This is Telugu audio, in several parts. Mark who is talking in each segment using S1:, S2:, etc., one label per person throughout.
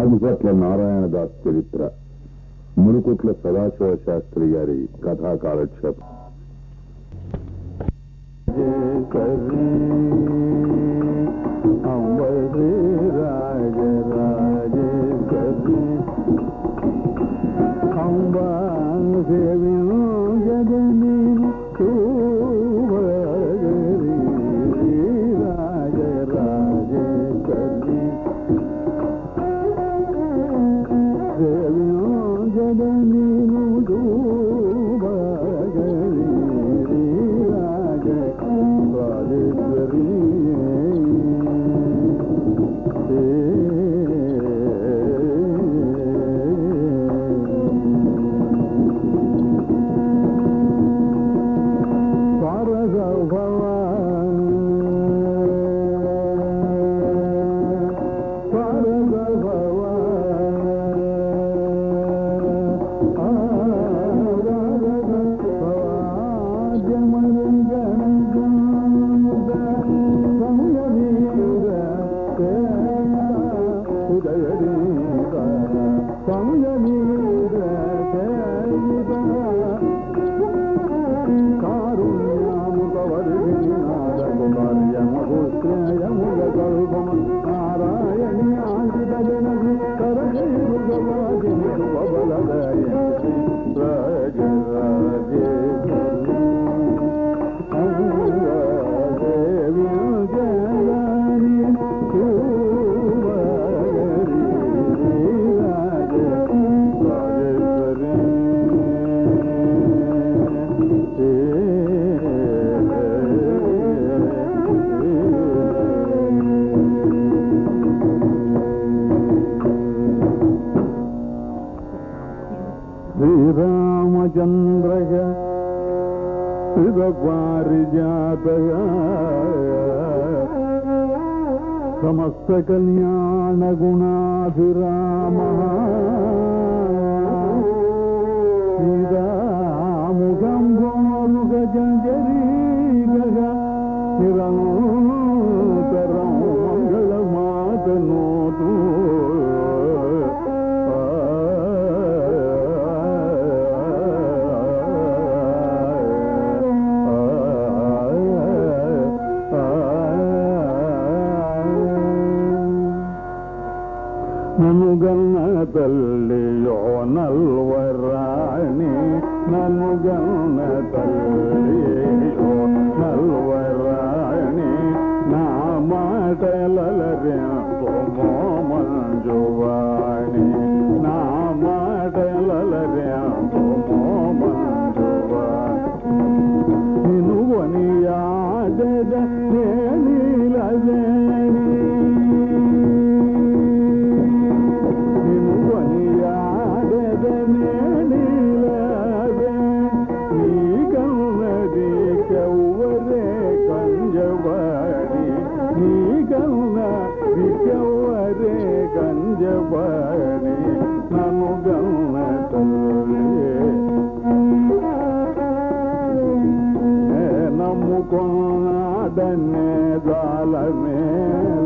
S1: ఆదిభట్ల నారాయణదాస్ చరిత్ర మునుకుట్ల సదాశివ శాస్త్రి గారి కథా కాలక్షేపం
S2: శ్రీరామచంద్రయ శ్రీరపారిజాతయ సమస్త కళ్యాణ గుణాభిరామ శ్రీరాముఖం గోముఖ జంజరీగ నిరంతరం మంగళమాతనోతు నన్ను గన్న తల్లియో నల్వరాణి నన్ను గన్న తల్లియో నల్వరాణి నా మాటలరెంతో మంజువాణి నా మాటలరెంతో మంజువాణి నిన్ను కొనియాడద నీలవేణి నిన్ను కొనియాడద నీలవే నీ కన్నది కవ్వరే కంజవాడి నీ కన్నది కవ్వరే కంజవాడి నన్ను గన్న తల్లి నమ్ముకున్నాడనే జాల మేల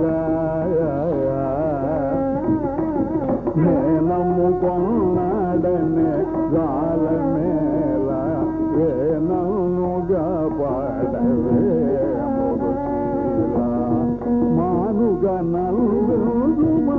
S2: నే నమ్ముకున్నాడనే జాల మేల ఏ నన్నుగా పాడవే మురుశీల మానుగా నల్లుమా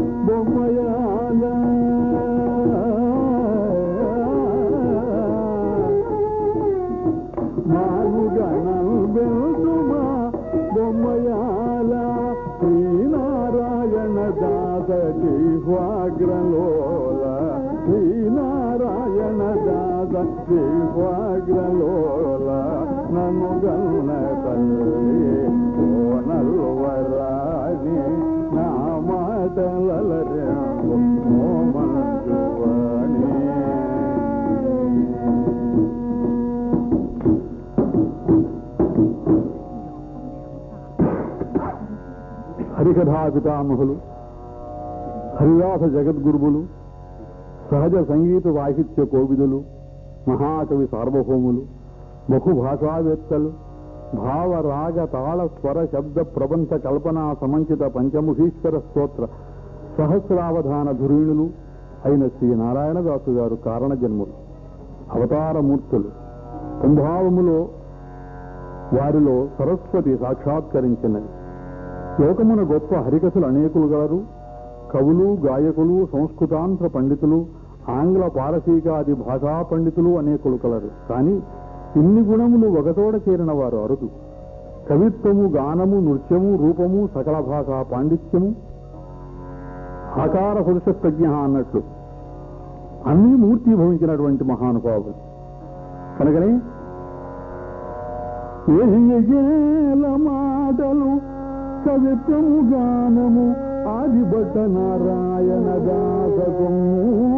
S2: బొమ్మయాల మానుగణం బెల్దుమా బొమ్మయాల శ్రీనారాయణ దాస జీవాగ్రలోల శ్రీనారాయణ దాస జీవాగ్రలోల నన్ను గన్న తల్లి ఓ నల్వరాని నా మాటలరే ఓ మంజువాణి హరికథా పితామహులు హరిదాస జగద్గురువులు సహజ సంగీత సాహిత్య కోవిదులు మహాకవి సార్వభౌములు బహుభాషావేత్తలు భావ రాగ తాళ స్వర శబ్ద ప్రబంధ కల్పనా సమంచిత పంచముఖీశ్వర స్తోత్ర సహస్రావధాన ధురీణులు అయిన శ్రీ నారాయణదాసు గారు కారణ జన్ములు అవతారమూర్తులు కుంభావములో వారిలో సరస్వతి సాక్షాత్కరించినది లోకమున గొప్ప హరికథలు అనేకులు గారు కవులు గాయకులు సంస్కృతాంధ్ర పండితులు ఆంగ్ల పారసీకాది భాషా పండితులు అనేకులు కలరు కానీ ఇన్ని గుణములు ఒకతోడ చేరిన వారు అరుదు కవిత్వము గానము నృత్యము రూపము సకల భాషా పాండిత్యము ఆకార పురుష ప్రజ్ఞ అన్నట్లు అన్నీ మూర్తి భవించినటువంటి మహానుభావులు కనుకనే ఏల మాటలు కవిత్వము గానము ఆదిభట్ట నారాయణ దాసకము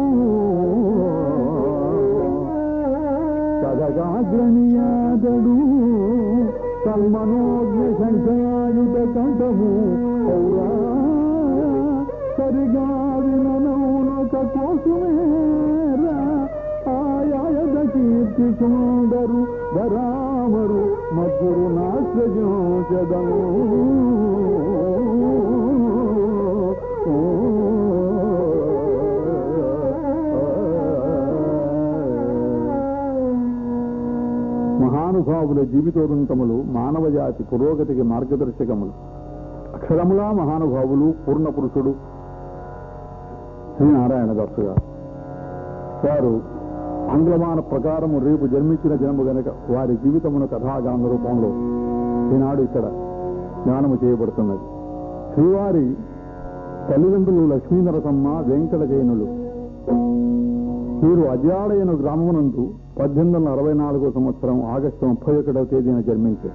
S2: కథగాగ్రణీయాదడు తన్మనోజ్ఞ శంఖాయుధ కంఠము పౌరా సరిగా విననౌనొక కోసమేరా ఆయాయద కీర్తి సుందరు వరామరు మధురు నాశ్రజోచదము మహానుభావుల జీవితోదంతములు మానవ జాతి పురోగతికి మార్గదర్శకములు అక్షరములా మహానుభావులు పూర్ణ పురుషుడు శ్రీనారాయణ దాసు గారు వారు ఆంగ్లమాన ప్రకారము రేపు జన్మించిన జన్మ గనక వారి జీవితమును కథాగాన రూపంలో ఈనాడు ఇక్కడ జ్ఞానము చేయబడుతున్నది శ్రీవారి తల్లిదండ్రులు లక్ష్మీనరసమ్మ వెంకట జైనులు వీరు అజాడైన గ్రామమునందు పద్దెనిమిది వందల అరవై నాలుగో సంవత్సరం ఆగస్టు ముప్పై ఒకటవ తేదీన జన్మించారు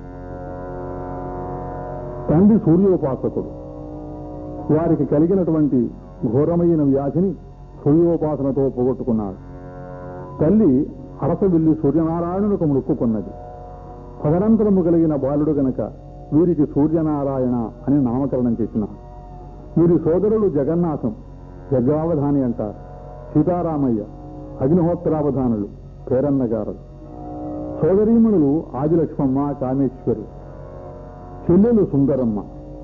S2: తండ్రి సూర్యోపాసకుడు వారికి కలిగినటువంటి ఘోరమైన వ్యాధిని సూర్యోపాసనతో పోగొట్టుకున్నాడు తల్లి అరసవిల్లి సూర్యనారాయణులకు మొక్కుకున్నది పదనంతరము కలిగిన బాలుడు గనక వీరికి సూర్యనారాయణ అని నామకరణం చేసినారు వీరి సోదరులు జగన్నాథం జగ్గావధాని అంటారు సీతారామయ్య అగ్నిహోత్రావధానులు పేరన్నగారులు సోదరీమణులు ఆదిలక్ష్మమ్మ కామేశ్వరి చెల్లెలు సుందరమ్మ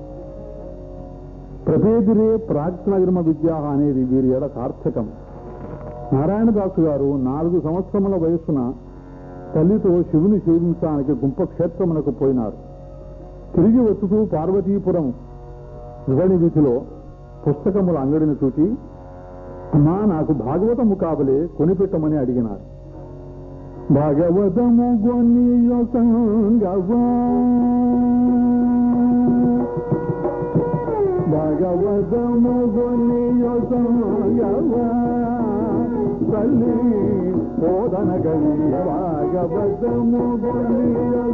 S2: ప్రభేదిరే ప్రాజ్ఞాగ్రమ విద్య అనేది వీరి ఎడ సార్థకం నారాయణదాసు గారు నాలుగు సంవత్సరముల వయస్సున తల్లితో శివుని సేవించడానికి గుంప క్షేత్రమునకు పోయినారు తిరిగి వచ్చుతూ పార్వతీపురం యువని వీధిలో పుస్తకముల అంగడిని చూచి అమ్మా నాకు భాగవతము కాబలే కొనిపెట్టమని అడిగినారు భాగవతము కొన్ని భాగవతము కొన్ని తల్లి బోధన గలి భాగవతము కొన్ని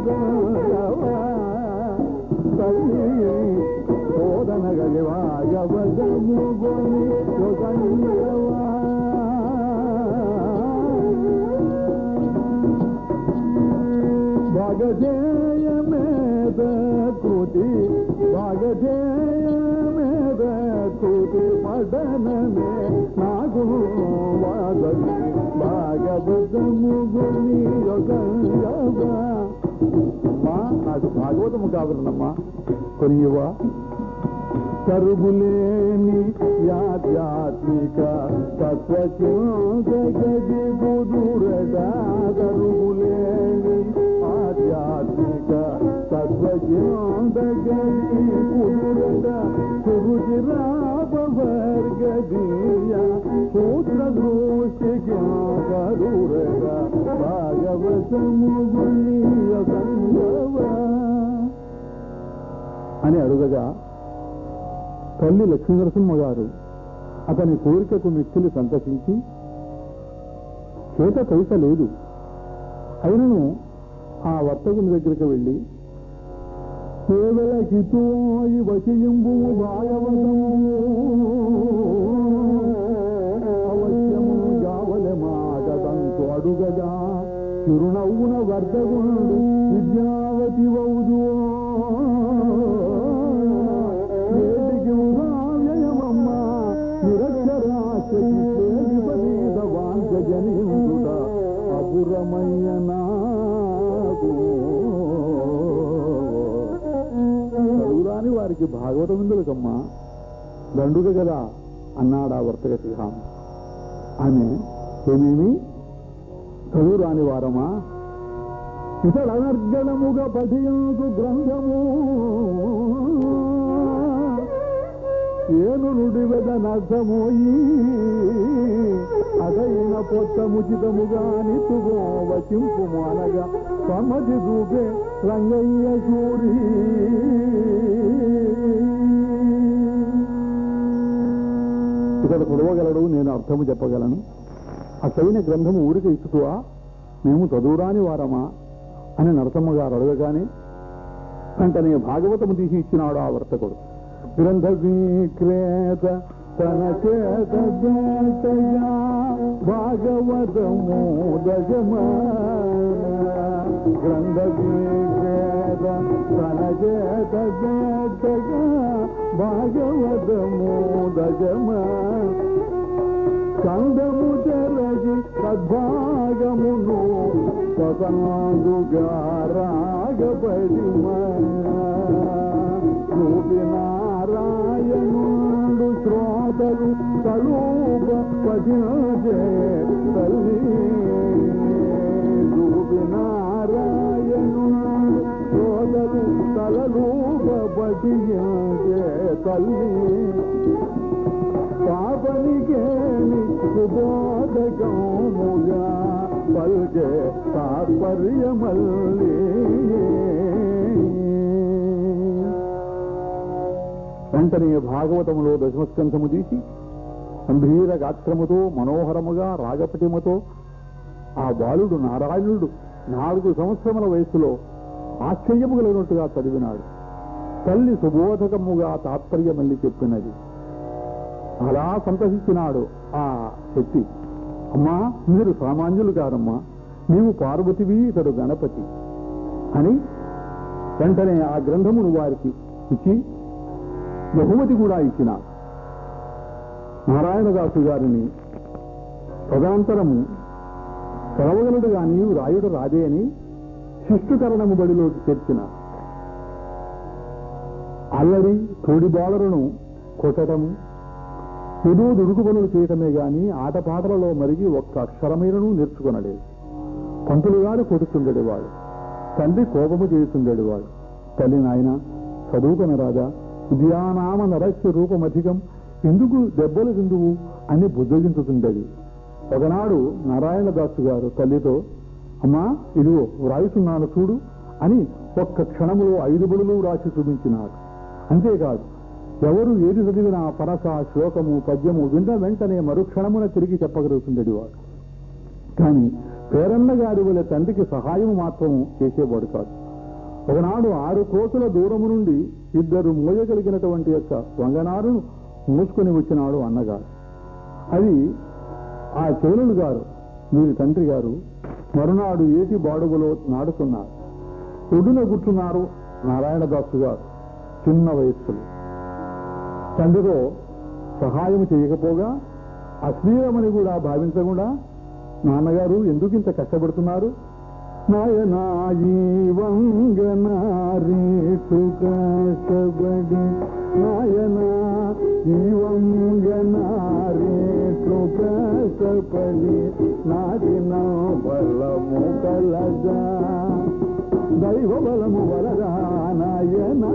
S2: తల్లి బోధన గలి భాగవతము కొన్ని భాగధేయ మేద కృతి భాగధేయ మేద కృతి పఠనమే నాకు వాదవి భాగవతము గుని నాకు భాగవతము కావాలన్నమ్మా కొనివా తరుగులేని యాధ్యాత్మిక తత్వచింతగది బుదురడా తరుగులేని ఆధ్యాత్మిక తత్వచింతగది బుదురడ సురుచిరాపవర్గదీయ సూత్ర దృష్టి కరురడ భాగవతము గుణీయ సంగవ అని అడుగగా తల్లి లక్ష్మీనరసింహ గారు అతని కోరికకు మిక్కిలి సంతసించి చేత పైస లేదు అయినను ఆ వర్తకుని దగ్గరికి వెళ్ళి కేవలకితో ఈ వశయింబు భాగవతము అవశ్యము గావలె మాటదంతు అడుగగా చిరునవ్వున వర్ధగుండు విద్యావతి వౌదు ఏటికి ఉదావ్యయమమ్మ నిరక్షరాశకి విపరీత వాంఛ జనించుట అపురమయ్య నాకు చదువురాని వారికి భాగవతం ఎందుకమ్మా దండుగ కదా అన్నాడా వర్తక శ్రీరామ ఆమె ఏమేమి చదువు రాని వారమా ఇతడు అనర్గణముగా పఠించు గ్రంథము ఏను నుడి వెదనర్థమోయి అదైన పొత్తముచితముగా నితుగో వచింపు అనగా సమ్మతి చూపే రంగయ్య సూరి ఇతడు కొడవగలడు నేను అర్థము చెప్పగలను అసలైన గ్రంథము ఊరికి ఇచ్చుతువా మేము చదువురాని వారమా అని నరసమ్మ గారు అడగగానే వెంటనే భాగవతము తీసి ఇచ్చినాడు ఆ వర్తకుడు గ్రంథ విక్రేత తన చేత బేటగా భాగవతము దజమా గ్రంథ విక్రేత తన చేత బేటగా భాగవతము దజమా కందము తెరగి సద్భాగమును పతంగుగా రాగపడి రూపి నారాయణుడు శ్రోతలు కలూప పదినజే తల్లి రూపి నారాయణుడు శ్రోతలు తలరూప పదినజే తల్లి పాపనికేని సుబోధకముగా పల్కే తాత్పర్యమల్లి వెంటనే భాగవతములో దశమస్కంధము తీసి గంభీర గాత్రముతో మనోహరముగా రాగపటిమతో ఆ బాలుడు నారాయణుడు నాలుగు సంవత్సరముల వయసులో ఆశ్చర్యము కలిగినట్టుగా చదివినాడు తల్లి సుబోధకముగా తాత్పర్యమల్లి చెప్పినది అలా సంతసించినాడు ఆ శక్తి అమ్మా మీరు సామాన్యులు కారమ్మా నీవు పార్వతివి ఇతడు గణపతి అని వెంటనే ఆ గ్రంథమును వారికి ఇచ్చి బహుమతి కూడా ఇచ్చిన నారాయణదాసు గారిని తదనంతరము చదవగలడు గాని రాయుడు రాదే అని శిష్టుకరణము బడిలోకి చేర్చిన అల్లరి తోడిబాలలను కొట్టడము ఏదో దుడుకు పనులు చేయటమే గాని ఆటపాటలలో మరిగి ఒక్క అక్షరమైనను నేర్చుకునలేదు పంతులు గారు కొడుతుండేవాడు తండ్రి కోపము చేస్తుండేవాడు తల్లి నాయన చదువుకున రాదా ఉద్యానామ నరస్య రూపమధికం ఎందుకు దెబ్బలు తిందువు అని బుద్ధగించుతుండేది ఒకనాడు నారాయణదాసు గారు తల్లితో అమ్మా ఇదిగో వ్రాయిస్తున్నాను చూడు అని ఒక్క క్షణములో ఐదు బడులు రాసి చూపించినాడు అంతేకాదు ఎవరు ఏది చదివినా పరస శ్లోకము పద్యము విన్న వెంటనే మరుక్షణమున తిరిగి చెప్పగలుగుతుండేది వాడు కానీ పేరన్న గారి వల్ల తండ్రికి సహాయం మాత్రం చేసేవాడు కాదు ఒకనాడు ఆరు కోతుల దూరము నుండి ఇద్దరు మోయగలిగినటువంటి యొక్క వంగనారును మూసుకొని వచ్చినాడు అన్నగారు అది ఆ చెవులు గారు వీరి తండ్రి గారు మరునాడు ఏటి బాడుగులో నాడుతున్నారు ఒడ్డున కూర్చున్నారు నారాయణదాసు గారు చిన్న వయస్సులో తండ్రితో సహాయం చేయకపోగా అశ్లీలమని కూడా భావించకుండా నాన్నగారు ఎందుకు ఇంత కష్టపడుతున్నారు నాయనాయి వంగనారీటు కష్టపడి నాయనా ఈ వంగనారీటు కష్టపడి నాటిన బలము కలగా దైవ బలము వలదా నాయనా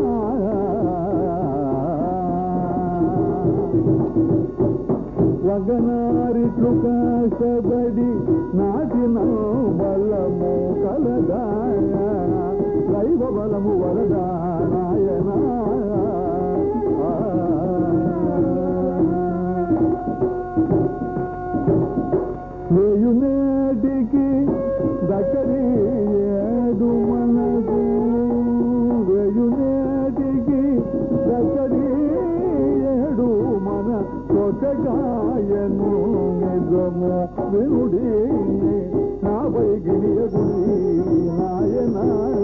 S2: వగనారిట్లు కాశబడి నాటిన బలము కలదాయ దైవ బలము వరదా నాయన వేయునేటికి దక్కరి ఏడు మనకు వేయునేటికి దక్కరి ఏడు మన కొట్టగాయను నిజము వినుడి నాపై గిరియగుడి నాయన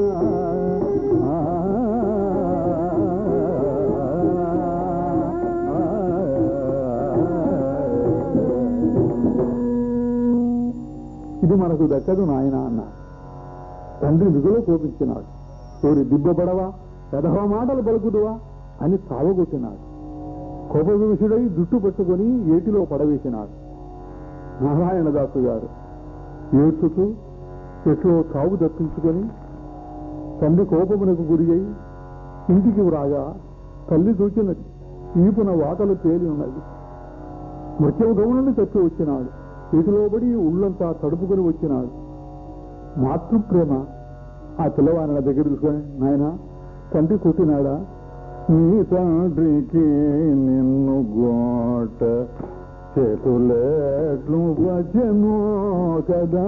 S2: ఇది మనకు దక్కదు నాయన అన్న తండ్రి మిగులు కోపించినాడు తోరి దిబ్బపడవా పెదవ మాటలు పలుకుదువా అని తావగొట్టినాడు కోపవిషుడై జుట్టు పట్టుకొని ఏటిలో పడవేసినాడు నారాయణదాసు గారు ఏడ్చుతూ ఎట్లో తావు దప్పించుకొని తండ్రి కోపమునకు గురి అయి ఇంటికి రాగా తల్లి దూకినది ఈపున వాటలు తేలి ఉన్నది మృత్యుదము నుండి తప్పి వచ్చినాడు వీటిలో పడి ఉళ్ళంతా తడుపుకొని వచ్చినాడు మాతృప్రేమ ఆ పిల్లవాని దగ్గర తీసుకొని నాయన తండ్రి కొట్టినాడా నీ తండ్రికి నిన్ను గోట చేతులేట్లు వచ్చను కదా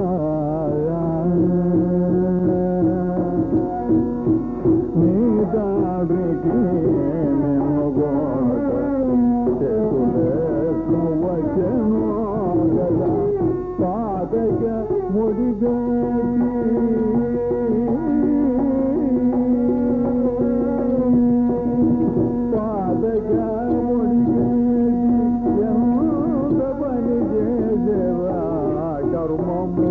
S2: నీ తండ్రికి నిన్ను గోట చేతులేట్లు వచ్చను కదా పాదక ముడిగేసి పాదగా ముడిగేసి ఎంత పని చేసేవా కర్మము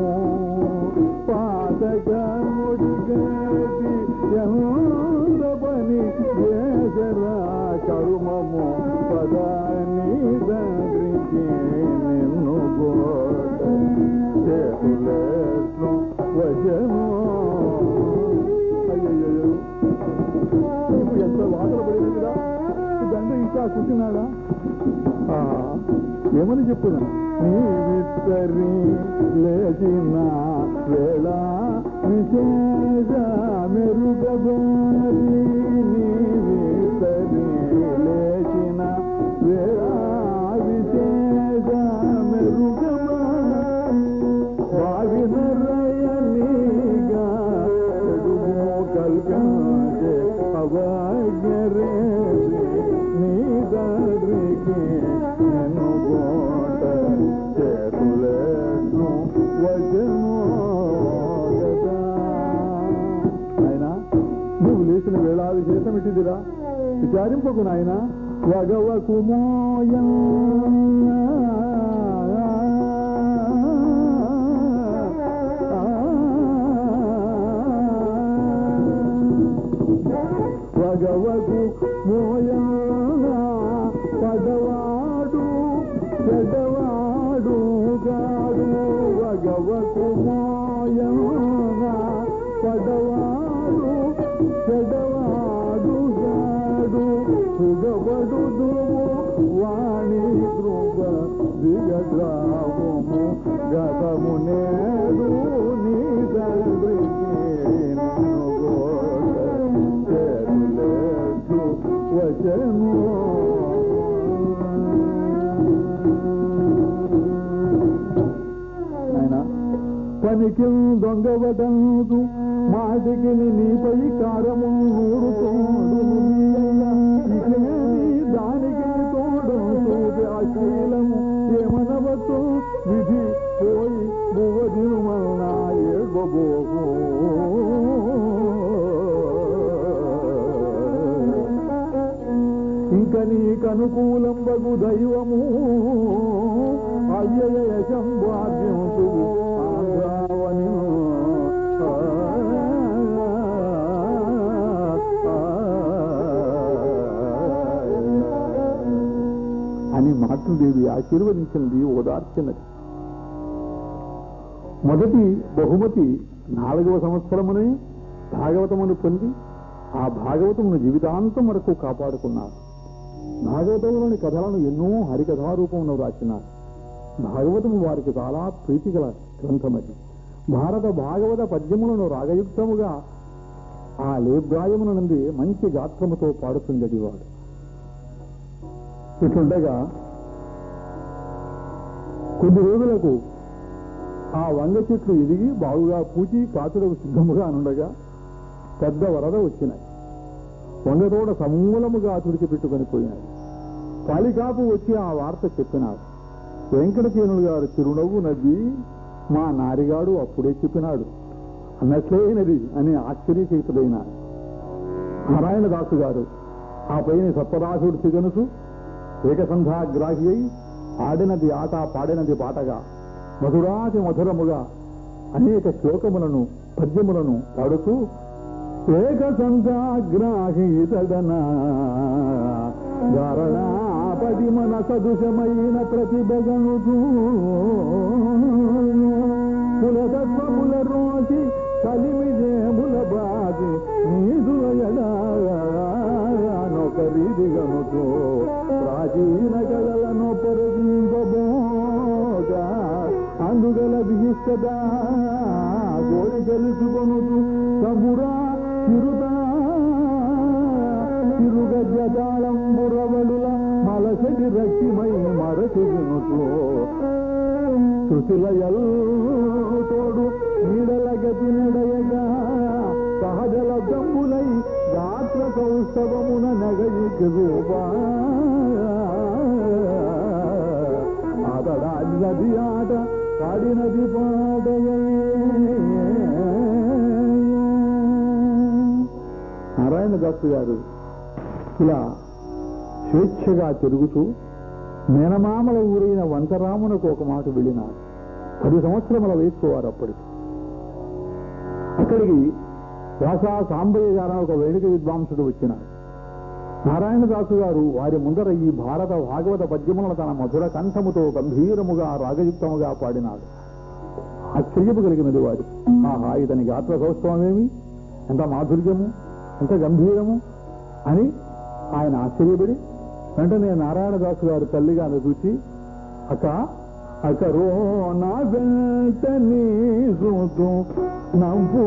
S2: పాదగా ముడిగేసి ఎంత పని చేసరా కర్మము పదాని తండ్రికి నిన్ను గోట చేతులేట్లు వజను అయ్యయ్యో ఇప్పుడు ఎంత వాదన పడింది కదా ఈ దండ ఇంకా కుట్టినాడా ఆ, ఏమని చెప్పుదా నీ విత్తరి లేచిన వేళ విశేష మెరుగబోరి నీ విత్తరి లేచిన వేళ విశేష మెరుగబోరి భావినరయనిగా ఎడుమో కల్పించే అవాగ్యరే నీ దారికి నన్ను గోట చేతులేను వజను కదా ఆయన నువ్వు లేచిన వేళ విశేషం ఇట్టిదిరా విచారింపకు నాయన వగవకు వగవకు మోయనా పదవాడు చెడవాడు గాడు వగవకు మోయనా పదవాడు చెడవాడు గాడు సుగబడు దుము వాణి ధ్రువ దిగద్రావము గతము నేడు నీ తండ్రికి నిన్ను గోట చేతులేట్లు వచను ఆయన పనికి దొంగవటందు మాటికి నీపై కారము నూరుతోడు దానికి తోడు చూపి అశీలము ఏమనవతో విధి పోయి బువ్వదిను మన్నా ఏగబోకు ఇంక నీకు అనుకూలంబగు దైవము అయ్యయ శంభాద్యంతు ఆంధ్రావని అని మాతృదేవి ఆశీర్వదించినది ఓదార్చినది మొదటి బహుమతి నాలుగవ సంవత్సరమునే భాగవతమును పొంది ఆ భాగవతమును జీవితాంతం వరకు కాపాడుకున్నారు భాగవతంలోని కథలను ఎన్నో హరికథారూపంలో రాసినారు భాగవతము వారికి చాలా ప్రీతిగల గ్రంథమది భారత భాగవత పద్యములను రాగయుక్తముగా ఆ లేబ్రాయమున నుండి మంచి గాత్రముతో పాడుతుండేది వాడు ఇట్లుండగా కొద్ది రోజులకు ఆ వంగ చెట్లు ఎదిగి బాగుగా పూచి కాచుడకు సిద్ధముగా అనుండగా పెద్ద వరద వచ్చినాయి వంగతోడ సమూలముగా తుడిచిపెట్టుకొని పోయినాయి కాలికాపు వచ్చి ఆ వార్త చెప్పినాడు వెంకటచేనులు గారు చిరునవ్వు నవ్వి మా నారిగాడు అప్పుడే చెప్పినాడు అన్నట్లేనది అని ఆశ్చర్యచకితుడైన నారాయణదాసు గారు ఆ పైన సత్వరాశుడు సిగనుసు ఏకసంధాగ్రాహి అయి ఆడినది ఆట పాడినది పాటగా మధురాతి మధురముగా అనేక శ్లోకములను పద్యములను పాడుతూ ఏక సంఘాగ్రాహి తడన ధారణా పది మన సదృశమైన ప్రతిభగనుచూ కులతత్వముల రోసి కలిమిజేముల బాది నీదుల ఎడానొకరీదిగనుచు ప్రాచీన కళలను పెరగింపబోగా అందుగల బిగిస్తదా గోరి తెలుసుకొనుచు సమురా చిరుదా తిరుగజాళం మురవడుల మలసటి రక్తిమై మరచి వినుచు శృతిలయల్ తోడు నీడల గతి నడయగా సహజల గమ్ములై గాత్ర కౌస్తవమున నగయి రూపా ఆదడాది నది ఆట పాడినది పాడయే నారాయణ దాసు గారు ఇలా స్వేచ్ఛగా తిరుగుతూ మేనమామల ఊరైన వంతరామునకు ఒక మాట వెళ్ళినారు పది సంవత్సరముల వయస్సు వారు అప్పటికి అక్కడికి వ్యాసా సాంబయ్య గారు ఒక వేదిక విద్వాంసుడు వచ్చినాడు నారాయణదాసు గారు వారి ముందర ఈ భారత భాగవత పద్యములను తన మధుర కంఠముతో గంభీరముగా రాగయుక్తముగా పాడినాడు ఆశ్చర్యము కలిగినది వారి ఆహా ఇతని గాత్ర సౌష్ఠవమేమి ఎంత మాధుర్యము ఎంత గంభీరము అని ఆయన ఆశ్చర్యపడి వెంటనే నారాయణదాసు గారు తల్లిగా చూచి అక్క అకరో నా వెంట నీ సూతు నంపు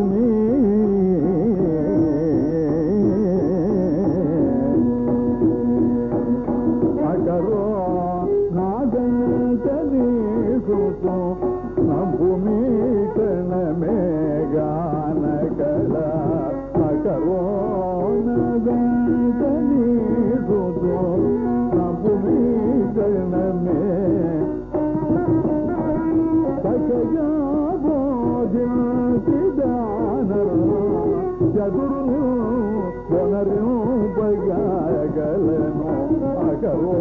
S2: అకరో నా వెంట నీ సూతు నంపు మీ కణమే గాన కళ అకరో నా వెంట నీ సూతు నంపు మీ కణమే సకగా చదురు కొనరింపగలను అగరో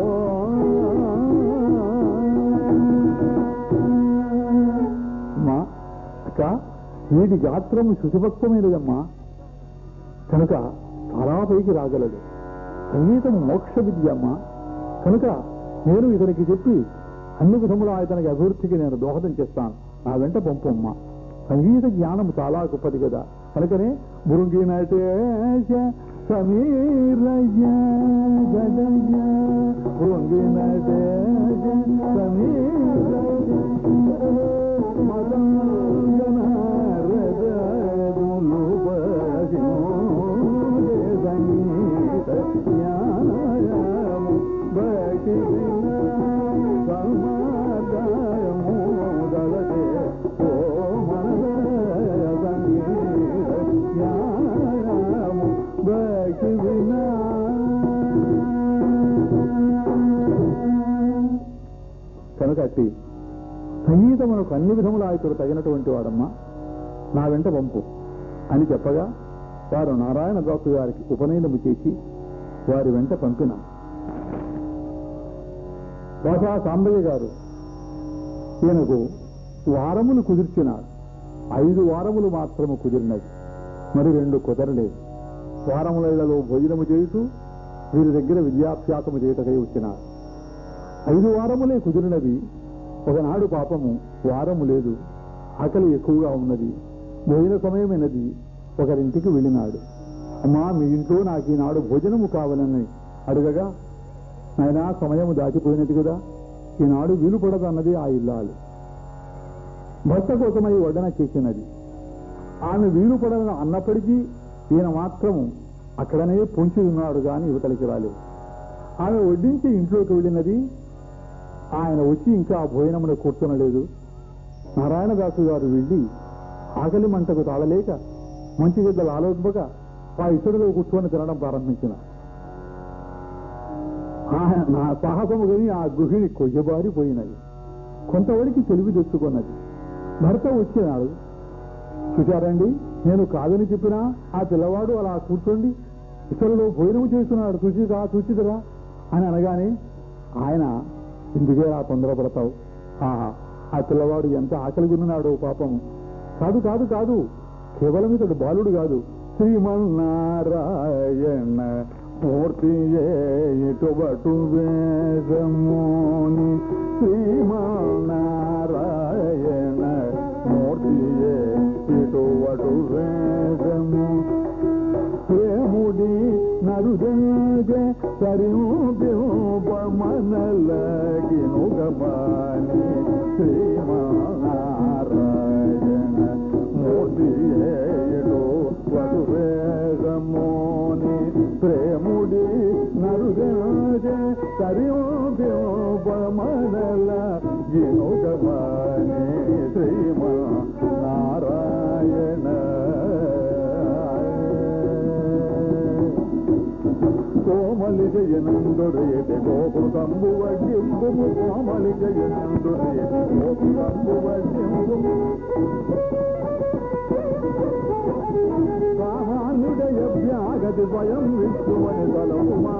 S2: అమ్మా అక్క వీడి గాత్రం శుచిభక్తమైనదమ్మా కనుక చాలా పైకి రాగలడు సంగీతం మోక్ష విద్య అమ్మా కనుక నేను ఇతనికి చెప్పి అన్ని విధములా ఇతనికి అభివృద్ధికి నేను దోహదం చేస్తాను నా వెంట పంపమ్మ సంగీత జ్ఞానం చాలా గొప్పది కదా కనుకనే బృంగినటేశ సమీరయ గదయ బృంగినటేశ సమీరయ మదంగన రదదులు భజోగే సంగీత జ్ఞానయము భక్తి సమాదాయము దళతే ఓ మనదయ సంగీత జ్ఞానయము భక్తి వినా కనుక అట్టి సంగీతమునకు అన్ని విధముల ఇతడు తగినటువంటి వాడమ్మా నా వెంట పంపు అని చెప్పగా వారు నారాయణ దాసు గారికి ఉపనయనము చేసి వారి వెంట పంపిన రాజా సాంబయ్య గారు ఈయనకు వారములు కుదిర్చినారు ఐదు వారములు మాత్రము కుదిరినది మరి రెండు కుదరలేదు వారములలో భోజనము చేయుతూ వీరి దగ్గర విద్యాభ్యాసము చేయుటకై వచ్చినారు ఐదు వారములే కుదిరినవి ఒకనాడు పాపము వారము లేదు ఆకలి ఎక్కువగా ఉన్నది భోజన సమయమైనది ఒకరింటికి వెళ్ళినాడు అమ్మా మీ ఇంట్లో నాకు ఈనాడు భోజనము కావాలని అడగగా నాయనా సమయము దాటిపోయినది కదా ఈనాడు వీలు పడదు అన్నది ఆ ఇల్లాలు భర్త కోసమై వడ్డన చేసినది ఆమె వీలు పడదు అన్నప్పటికీ ఈయన మాత్రము అక్కడనే పొంచి ఉన్నాడు కానీ యువతలకి రాలేదు ఆమె వడ్డించి ఇంట్లోకి వెళ్ళినది ఆయన వచ్చి ఇంకా ఆ భోజనమును కూర్చొనలేదు నారాయణదాసు గారు వెళ్ళి ఆకలి మంటకు తాళలేక మంచి గిద్దలు ఆలోచింపక ఆ ఇసుడిలో కూర్చొని తినడం ప్రారంభించిన ఆ- నా సాహసము గని ఆ గృహిణి కొయ్యబారిపోయినది కొంతవరకు తెలివి తెచ్చుకున్నది భర్త వచ్చినాడు చూశారండి నేను కాదని చెప్పినా ఆ పిల్లవాడు అలా కూర్చోండి ఇతరులు భోజనం చేస్తున్నాడు చూసిరా చూసిదిరా అని అనగానే ఆయన ఇందుకే ఆ తొందరపడతావు ఆహా ఆ పిల్లవాడు ఎంత ఆకలిగున్నాడో పాపం కాదు కాదు కాదు కేవలం ఇతడు బాలుడు కాదు శ్రీమన్నారాయణ మూర్తియే ఇటువటు వేదమోని శ్రీమన్నారాయణ మూర్తియే ఇటువటు వేదము ప్రేముడి నరుదెల్గే సరిపమనలగినుగమాని శ్రీమన్నారాయణ మోదియేడు వధువేగమోని ప్రేముడి నరుదెల్గే సరిపమనల గినుగమాని శ్రీమన్నారాయణ కోమలి జయనందురేటి గోపుతంబు వడ్డింపుము కోమలి జయనందురేటి గోపుతంబు వడ్డింపుము సామాన్యుడయ వ్యాగతి స్వయం విష్ణువని తలము మా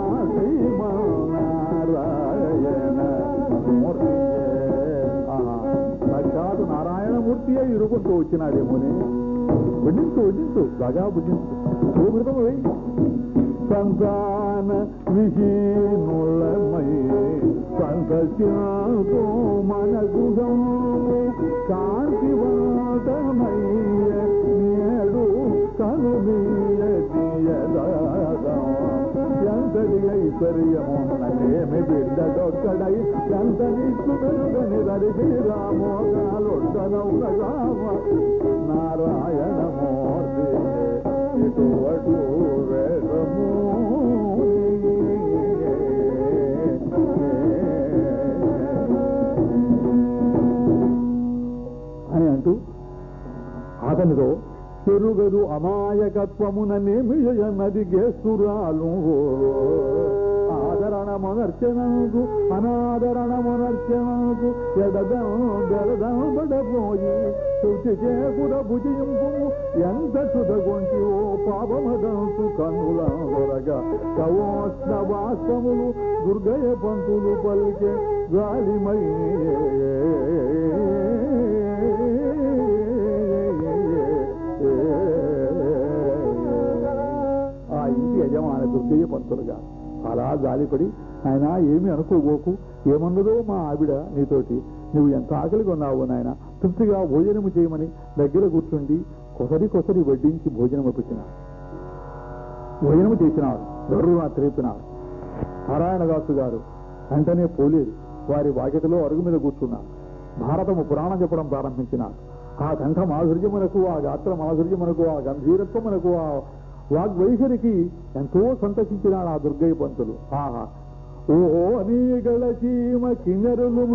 S2: శ్రీమన్నారాయణ మూర్తియే ఆహా, సాక్షాత్ నారాయణమూర్తియే ఇరుకుంటూ వచ్చినాడేమోని వడ్డించు వడ్డించు బాగా వడ్డించు శుభృతం వేయి సంతాన విహీనులమై సంతశాతో మనకు కాంతివంతమయ్య నేడు కనుమీయ ఎంతటి ఐశ్వర్యమున్నదేమి బిడ్డడొక్కడై ఎంత నిత్తుడని దరిసి రామోగాలొడ్డనవునగామ నారాయణమూర్తి ఇటువంటి వేదము అని అంటూ అతనితో చెరుగదు అమాయకత్వముననేమియన్నది గేస్తురాలు ఆదరణమునర్చనకు అనాదరణమునర్చనకు ఎడదం బెరదం బడపోయి శుచి చేకుడ భుజింపు ఎంత చుదగొంటి ఓ పాపమదంతు కన్నుల వరగా కవోష్ణ వాస్తములు దుర్గయ పంతులు పలికే గాలిమై ఆ ఇంటి యజమాని దుర్గయ్య పంతులుగా అలా జాలిపడి ఆయన ఏమి అనుకోబోకు ఏమన్నదో మా ఆవిడ నీతోటి నువ్వు ఎంత ఆకలిగా ఉన్నావు నాయన తృప్తిగా భోజనము చేయమని దగ్గర కూర్చుండి కొసరి కొసరి వడ్డించి భోజనము పెట్టినాడు భోజనము చేసినాడు గర్రున తెలిపినాడు నారాయణదాసు గారు వెంటనే పోలేదు వారి వాకిటలో అరుగు మీద కూర్చున్నారు భారతము పురాణం చెప్పడం ప్రారంభించినాడు ఆ కంఠ మాధుర్యమునకు ఆ గాత్ర మాధుర్యమునకు ఆ గంభీరత్వమునకు ఆ వాగ్వైఖరికి ఎంతో సంతసించినాడు ఆ దుర్గయ్య పంతులు ఆహా ఓహో నీగల చీమ కిన్నెరులు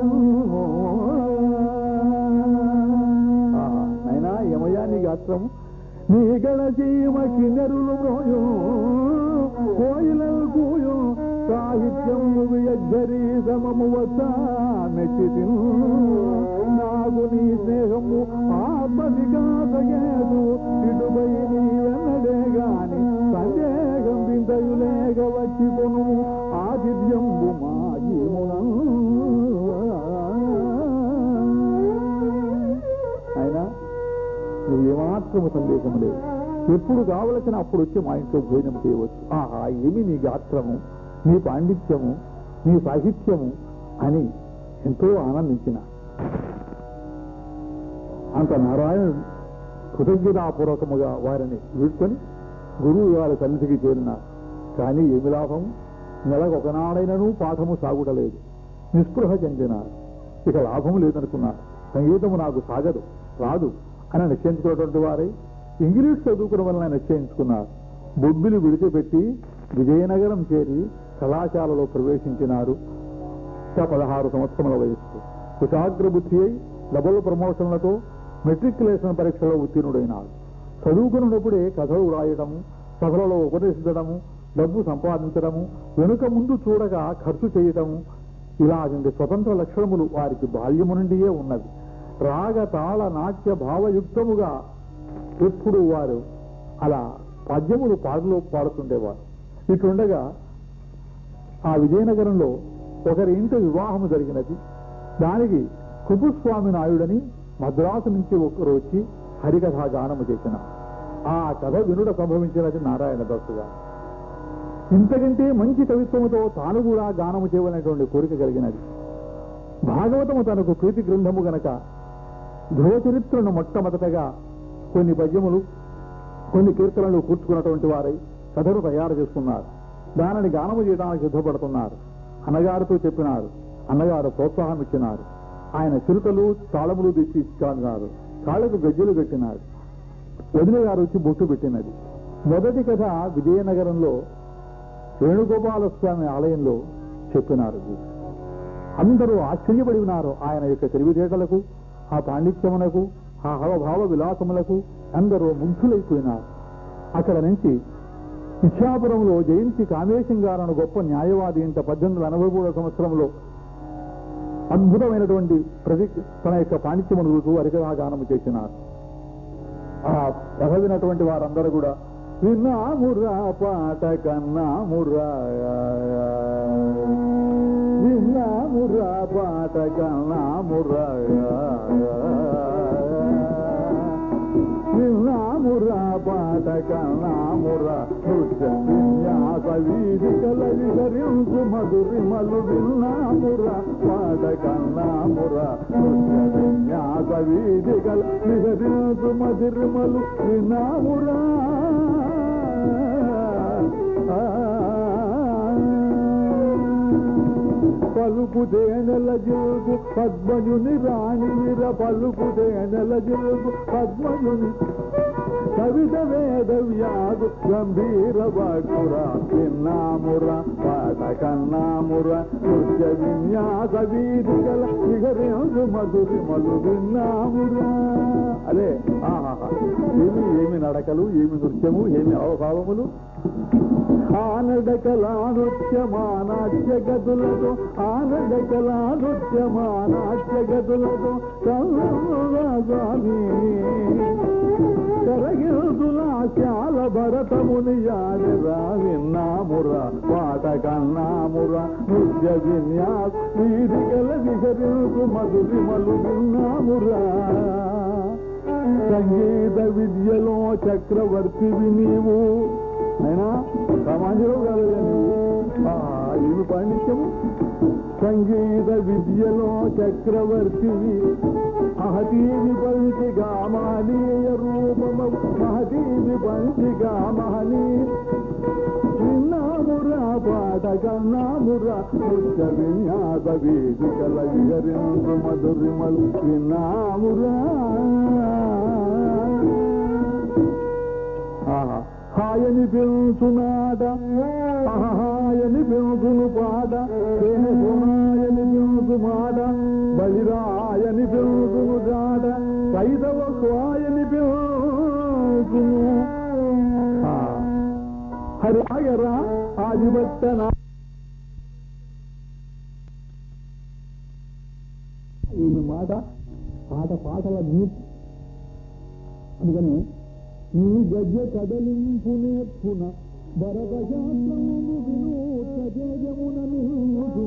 S2: అయినా ఏమయ్యా నీ గాత్రము నీగల చీమ కిన్నెరులు మ్రోయం కోయిలలు కూయం సాహిత్యం వియజ్జరీ సమము వస్తా మెచ్చి నాకు నీ స్నేహము ఆత్మ వికాసయేదు ఇటుపై నీ వెన్నడే గాని సందేహం వింతయులేక వచ్చి కొను ఆతిథ్యంబు మాగిమున అయినా నువ్వు ఏమాత్రము సందేహం లేదు ఎప్పుడు కావలసిన అప్పుడు వచ్చి మా ఇంట్లో భోజనం చేయవచ్చు ఆహా ఏమి నీ గాత్రము నీ పాండిత్యము నీ సాహిత్యము అని ఎంతో ఆనందించిన అంత నారాయణుడు కృతజ్ఞతాపూర్వకముగా వారిని వీడ్కొని గురువు వారి సన్నిధికి చేరినారు కానీ ఏమి లాభం నెలకు ఒకనాడైనను పాఠము సాగుటలేదు నిస్పృహ చెందినారు ఇక లాభము లేదనుకున్నారు సంగీతము నాకు సాగదు రాదు అని నిశ్చయించుకున్నటువంటి వారై ఇంగ్లీష్ చదువుకున్న వలన నిశ్చయించుకున్నారు బొబ్బిలు విడిచిపెట్టి విజయనగరం చేరి కళాశాలలో ప్రవేశించినారు ఇంకా పదహారు సంవత్సరముల వయస్సు కుశాగ్ర బుద్ధి అయి డబుల్ ప్రమోషన్లతో మెట్రికులేషన్ పరీక్షలో ఉత్తీర్ణుడైనాడు చదువుకున్నప్పుడే కథలు రాయడము సభలలో ఉపదేశించడము డబ్బు సంపాదించడము వెనుక ముందు చూడగా ఖర్చు చేయటము ఇలాంటి స్వతంత్ర లక్షణములు వారికి బాల్యము నుండియే ఉన్నవి రాగ తాళ నాట్య భావయుక్తముగా ఎప్పుడు వారు అలా పద్యములు పాటలు పాడుతుండేవారు ఇటుండగా ఆ విజయనగరంలో ఒకరి ఇంటి వివాహము జరిగినది దానికి కుపుస్వామి నాయుడని మద్రాసు నుంచి ఒకరు వచ్చి హరికథా గానము చేసిన ఆ కథ వినుడ సంభవించినది నారాయణ దత్తు గారు ఇంతకంటే మంచి కవిత్వముతో తాను కూడా గానము చేయవలనేటువంటి కోరిక కలిగినది భాగవతము తనకు ప్రీతి గ్రంథము గనక ధ్రువ చరిత్రను మొట్టమొదటగా కొన్ని పద్యములు కొన్ని కీర్తనలు కూర్చుకున్నటువంటి వారై కథను తయారు చేసుకున్నారు దానిని గానము చేయడానికి సిద్ధపడుతున్నారు అన్నగారితో చెప్పినారు అన్నగారు ప్రోత్సాహం ఇచ్చినారు ఆయన చిరుతలు తాళములు తెచ్చి ఇచ్చారు కాళ్ళకు గజ్జలు పెట్టినాడు వదిన గారు వచ్చి బొట్టు పెట్టినది మొదటి కథ విజయనగరంలో వేణుగోపాల స్వామి ఆలయంలో చెప్పినారు అందరూ ఆశ్చర్యపడి ఉన్నారు ఆయన యొక్క తెలివితేటలకు ఆ పాండిత్యమునకు ఆ హవభావ విలాసములకు అందరూ ముగ్ధులైపోయినారు అక్కడ నుంచి ఇచ్చాపురంలో జయంతి కామేశం గారను గొప్ప న్యాయవాది ఇంత పద్దెనిమిది వందల ఎనభై మూడో సంవత్సరంలో అద్భుతమైనటువంటి ప్రతి తన యొక్క పాండిత్యమును చూస్తూ అరికరాగానము చేసినారు ఆ చదివినటువంటి వారందరూ కూడా విన్నామురా పాట కన్నామురా విన్నామురా పాట కన్నామురా విన్నామురా పాట కన్నామురా నృత్య విన్యాస వీధికల విహరించు మధురిమలు విన్నామురా పాట కన్నామురా నృత్య విన్యాస వీధికల విహరించు మధురిమలు విన్నామురా పలుకు తేనెల జిల్గు పద్మజుని రాణి విర పలుకు తేనెల జిల్గు పద్మజుని కవిత వేద వ్యాధు గంభీర బకుర విన్నాముర పాట కన్నాముర నృత్య విన్యాస వీధిగల విహరించు మధురి మలు విన్నామురా అదే ఆహాహా ఏమి ఏమి నడకలు ఏమి నృత్యము ఏమి అవభావములు ఆనడకలా నృత్యమానాట్య గదులతో ఆనడకలా నృత్యమానాట్య గదులతో కల్లుగా స్వామి కరగిరుదులా శాల భరతముని యాదిరా విన్నామురా పాట కన్నామురా నృత్య విన్యాస్ వీధిగల విహరించు మధురిమలు విన్నామురా సంగీత విద్యలో చక్రవర్తివి నీవు అయినా సమాజంలో కాలేదా నీవు ఆ, ఏమి పాండిత్యము సంగీత విద్యలో చక్రవర్తివి మహతీవి పంచిగా మహనీయ రూపము మహతీవి పంచిగా మహనీ విన్నామురా పాట కన్నామురా నృత్య విన్యాస వేదికల విహరించు మధురిమలు విన్నామురా ఆహా హాయని పెంచునాట హాయని పెంచును పాట హాయని పెంచు మాట బలిరాయని పెంచును జాట కైదవ స్వాయని పెంచును ఆ, హరియాగరా ఆదిభక్తనా ఈమె మాట పాట పాటల నీతి అందుకని ఈ గద్య కదలింపు నేర్పున భరత శాస్త్రము వినూత్న తేజమున నిలుచు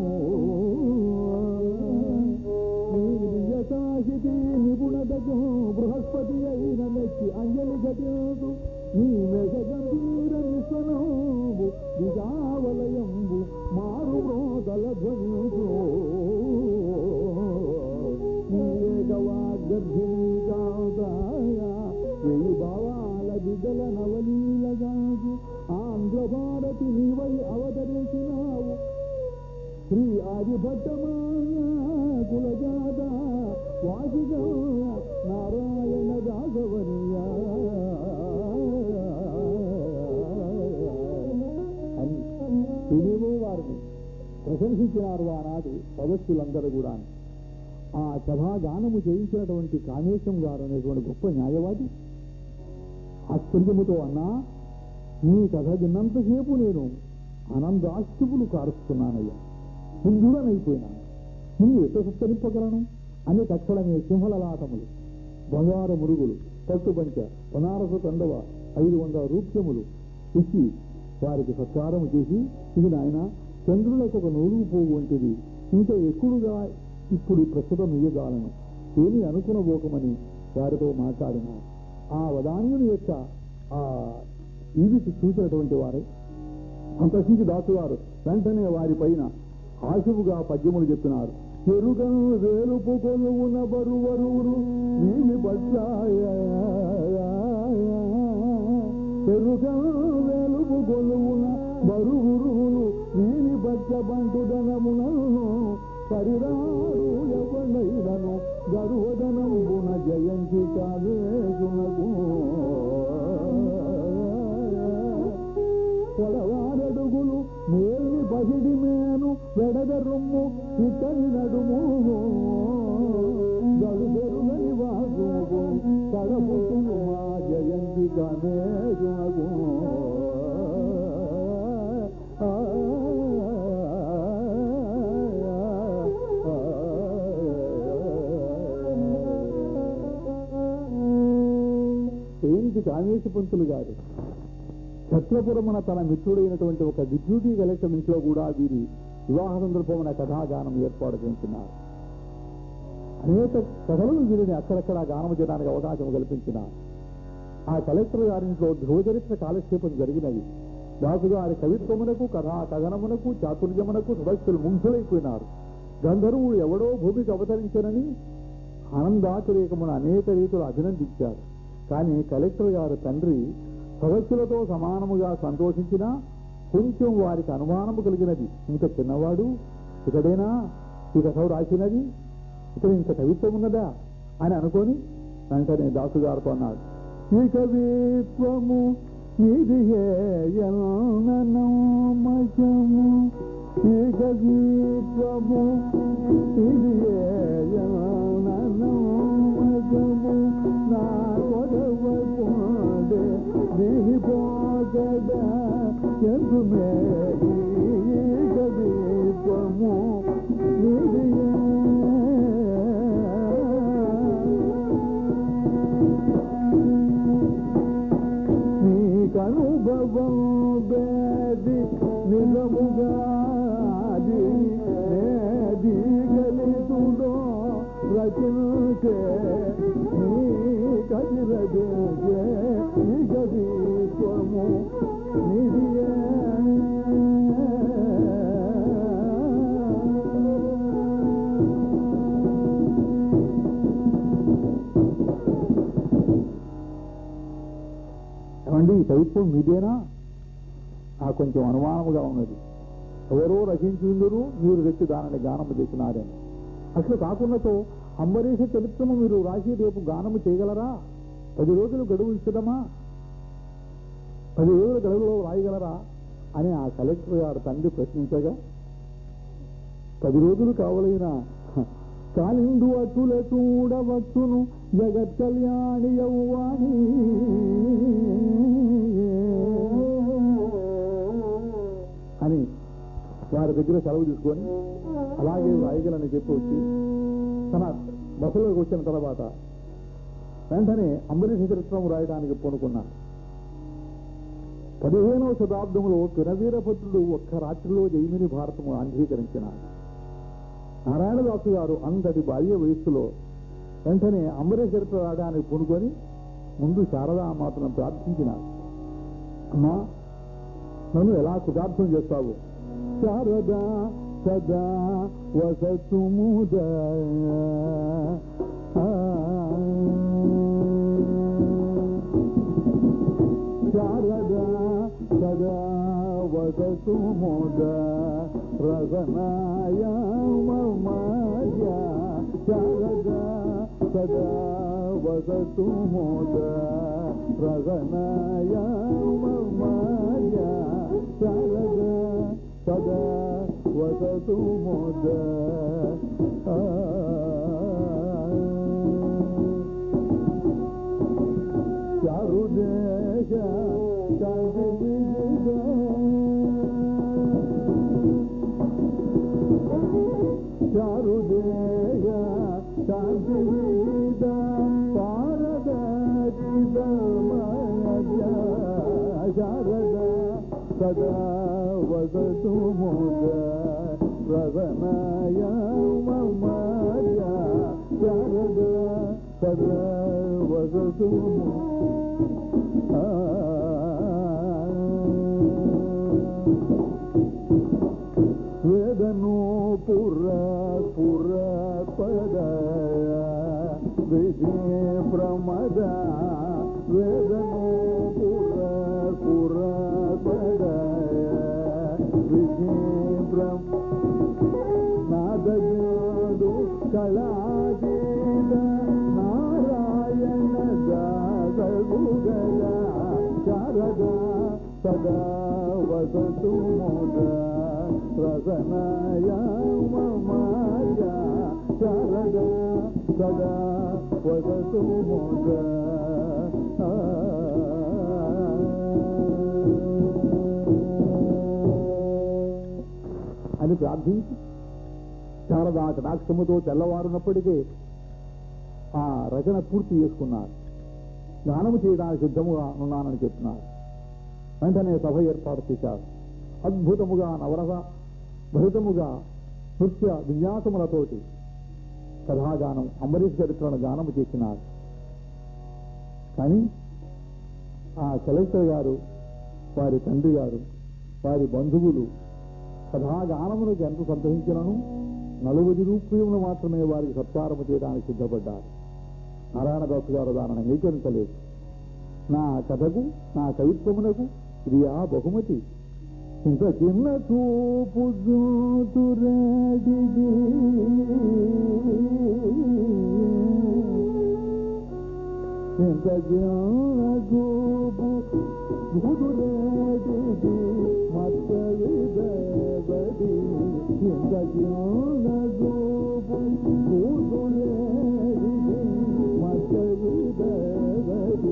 S2: సాహితి నిపుణతకు బృహస్పతి అయిన మెచ్చి అంజలి ఘటించు నీ మెగ గంభీర నిస్వనంబు దిశావలయంబు మారు రోదల ధ్వనించు ఏకవాగ్గర్భిణీ కాంతాయ వెయ్యి భావాల బిడ్డల నవలీలగాజు ఆంధ్ర భారతి నీవై అవతరించినావు శ్రీ ఆదిభట్టమాయ కులజాత వాసిక నారాయణ దాసవనియ అని తెలియని వారిని ప్రశంసించినారు ఆనాడు సదస్సులందరూ కూడా ఆ సభాగానము చేయించినటువంటి కామేశం గారు అనేటువంటి గొప్ప న్యాయవాది ఆశ్చర్యముతో అన్నా నీ కథ విన్నంతసేపు నేను ఆనందాశ్రుపులు కారుస్తున్నానయ్యా కుంజుడనైపోయినాను నువ్వు ఎట్ట సత్కరింపగలను అని తక్షణమే సింహలలాటములు బంగారు మురుగులు పట్టుబంచ బనారస తండవ ఐదు వందల రూప్యములు ఇచ్చి వారికి సత్కారము చేసి ఇది నాయన చంద్రులకు ఒక నూలుగు పోగు వంటిది ఇంకా ఎక్కువగా ఇప్పుడు ప్రస్తుతం ఇయ్యగాలను ఏమి అనుకునబోకమని వారితో మాట్లాడినారు ఆ వదాన్యుని యొక్క ఆ ఈది చూసినటువంటి వారు సంతోషించి దాసుగారు వెంటనే వారి పైన ఆశువుగా పద్యములు చెప్పినారు ఎరుగను వేలుపు కొలువున బరువరువురు వీమి పట్ల ఎరుగను వేలుపు కొలువున బరువురువులు వీని పట్ల బంటుదనమునను పరిరాడు ఎవనైనను గరువదనంబున జయంతి కావేశునకు పొడవారడుగులు మేల్ని పసిడి మేను వెడగ రొమ్ము ఇతని నడుము గడుదెరుగని వాసు కడపుతుము మా జయంతి గణేశునకు ఏంటి కామేశ పంతులు గారు ఛత్రపురమున తన మిత్రుడైనటువంటి ఒక డిప్యూటీ కలెక్టర్ ఇంట్లో కూడా వీరి వివాహ సందర్భమున కథాగానం ఏర్పాటు చేస్తున్నారు అనేక కథలను వీరిని అక్కడక్కడ గానం చేయడానికి అవకాశం కల్పించినారు ఆ కలెక్టర్ గారింట్లో ధ్రువచరిత్ర కాలక్షేపం జరిగినది దాసు గారి కవిత్వమునకు కథా కథనమునకు చాతుర్యమునకు సదస్సులు ముగ్ధులైపోయినారు గంధర్వుడు ఎవడో భూమికి అవతరించనని ఆనందాతిరేకమున అనేక రీతులు అభినందించారు కానీ కలెక్టర్ గారు తండ్రి సదస్సులతో సమానముగా సంతోషించినా కొంచెం వారికి అనుమానము కలిగినది ఇంత చిన్నవాడు ఇతడేనా ఈ కథ రాసినది ఇతడు ఇంత కవిత్వం ఉన్నదా అని అనుకొని వెంటనే దాసు గారితో అన్నాడు ఈ కవిత్వము ఇది మచము ఈ కవిత్వము ఇది మచము నా కొడవకుండే నీ పోగడ ఎందు మేరీ కవిత్వము నీకనుభవం బేది నిజముగాది నేది గలితుడో రచించే నీ కదిరదే ఈ గదీత్వము నిధియే ఏమండి ఈ కవిత్వం మీదేనా నాకు కొంచెం అనుమానముగా ఉన్నది ఎవరో రచించుందరు మీరు తెచ్చి దానిని గానము చేసినారని అసలు కాకున్నతో అంబరీష చరిత్రము మీరు రాసి రేపు గానము చేయగలరా పది రోజులు గడువు ఇచ్చదమా పది రోజుల గడువులో రాయగలరా అని ఆ కలెక్టర్ గారు తండ్రి ప్రశ్నించగా పది రోజులు కావలైన కాలిందు అటుల చూడవచ్చును జగత్ కళ్యాణి యౌవాణి అని వారి దగ్గర సెలవు తీసుకొని అలాగే రాయగలని చెప్పి వచ్చి తన బసలోకి వచ్చిన తర్వాత వెంటనే అంబరీష చరిత్రం రాయడానికి పూనుకున్నారు పదిహేనవ శతాబ్దంలో పినవీరభద్రుడు ఒక్క రాత్రిలో జైమిని భారతము ఆంధ్రీకరించినారు నారాయణదాసు గారు అంతటి బాల్య వయస్సులో వెంటనే అంబరీష చరిత్ర రాయడానికి పూనుకొని ముందు శారదా మాత్రం ప్రార్థించినారు అమ్మా నన్ను ఎలా కృతార్థం చేస్తావు శారదా సదా వసతుముద శారదా సదా వసతుముద రసనాయ మమాయ శారదా సదా వసతుముద రసనాయ మమాయ శారదా సదా వసతు మోద చారు దేశ శాంతి చారు దేశ శాంతి పారద శారద సదా వసతు మోద ప్రవనాయ మమాయ శారద సదా వసతు ఆ పుర పుర పద విధి ప్రమద వేదనో పుర పుర పద విధి ప్రమ నాదజాడు కళాజీత నారాయణ దాసగుగల శారద సదా వసతు మోద రసనయ మమాయ శారద సదా వసతు మోద అని ప్రార్థించి శారదా కటాక్షముతో తెల్లవారున్నప్పటికీ ఆ రచన పూర్తి చేసుకున్నారు గానము చేయడానికి సిద్ధముగా ఉన్నానని చెప్తున్నారు వెంటనే సభ ఏర్పాటు చేశారు అద్భుతముగా నవరస భరితముగా నృత్య విన్యాసములతోటి కథాగానం అంబరీష్ చరిత్రను గానము చేసినారు కానీ ఆ కలెక్టర్ గారు వారి తండ్రి గారు వారి బంధువులు కథాగానములకు ఎంత సంతరించినను నలుగురి రూపాయలు మాత్రమే వారికి సత్కారము చేయడానికి సిద్ధపడ్డారు నారాయణదాసు గారు దానిని అంగీకరించలేదు నా కథకు నా కవిత్వమునకు ఇది ఆ బహుమతి ఇంత చిన్న చూపు జోతురేడిది ఇంత చిన్న చూపు జోతురేడిది మత్త విదబడి ఇంత చిన్న చూపు జోతురేడిది మత్త విదబడి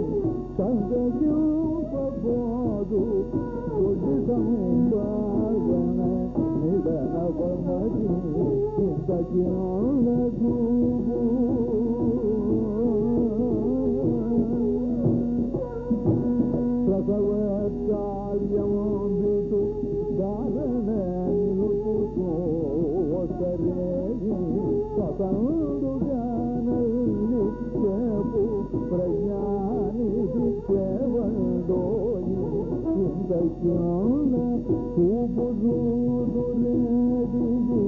S2: సంగజూపబోదు కొద్ది సంభావన నిడనవమది ఇంత జ్ఞాన ప్రసవకార్యముందిటు దారణ నిలుపుతో ఒకరేగి సతందుగానల్లి చేపు ప్రజ్ఞానిధి సేవండోయి ఇంత జ్ఞాన చూపు చూదులేదిది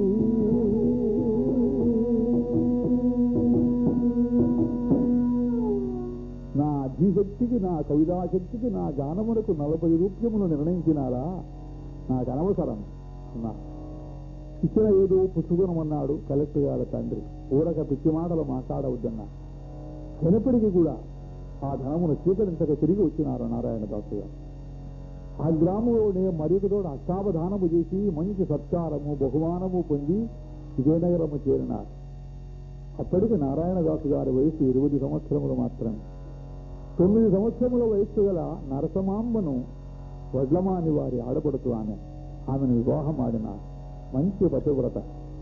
S2: నా అధిశక్తికి నా కవితాశక్తికి నా గానమునకు నలభై రూప్యములు నిర్ణయించినారా నాకు అనవసరం అన్నా ఇచ్చిన ఏదో పుచ్చుకొనమన్నాడు కలెక్టర్ గారి తండ్రి ఊరక పిచ్చి మాటలు మాట్లాడవద్దన్నా అయినప్పటికీ కూడా ఆ ధనమును స్వీకరించక తిరిగి వచ్చినారు నారాయణ దాసు గారు ఆ గ్రామంలోనే మరొకతో అష్టావధానము చేసి మంచి సత్కారము బహుమానము పొంది విజయనగరము చేరినారు అప్పటికి నారాయణదాసు గారి వయసు ఇరవై సంవత్సరములు మాత్రమే తొమ్మిది సంవత్సరముల వయస్సు గల నరసమాంబను వడ్లమాని వారి ఆడపడుతూ ఆమె ఆమెను వివాహం ఆడినారు మంచి పతివ్రత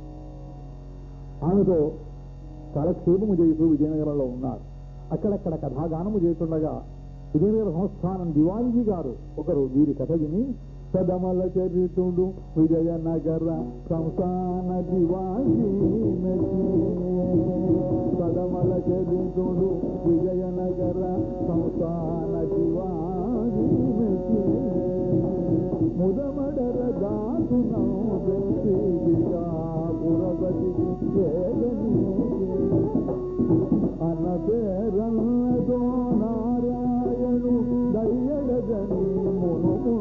S2: ఆమెతో కాలక్షేపము చేస్తూ విజయనగరంలో ఉన్నారు అక్కడక్కడ కథాగానము చేస్తుండగా విజయనగర సంస్థానం దివాంజీ గారు ఒకరు వీరి కథ విని సదమల చరితుడు విజయనగర సంస్థాన దివాంజీ సదమల చరితుడు విజయనగర సంస్థాన దివాంజీ ముదమడర దాసు పురపతికి అన్న పేరన్నదో నారాయణు దయ్యడదని మునుమో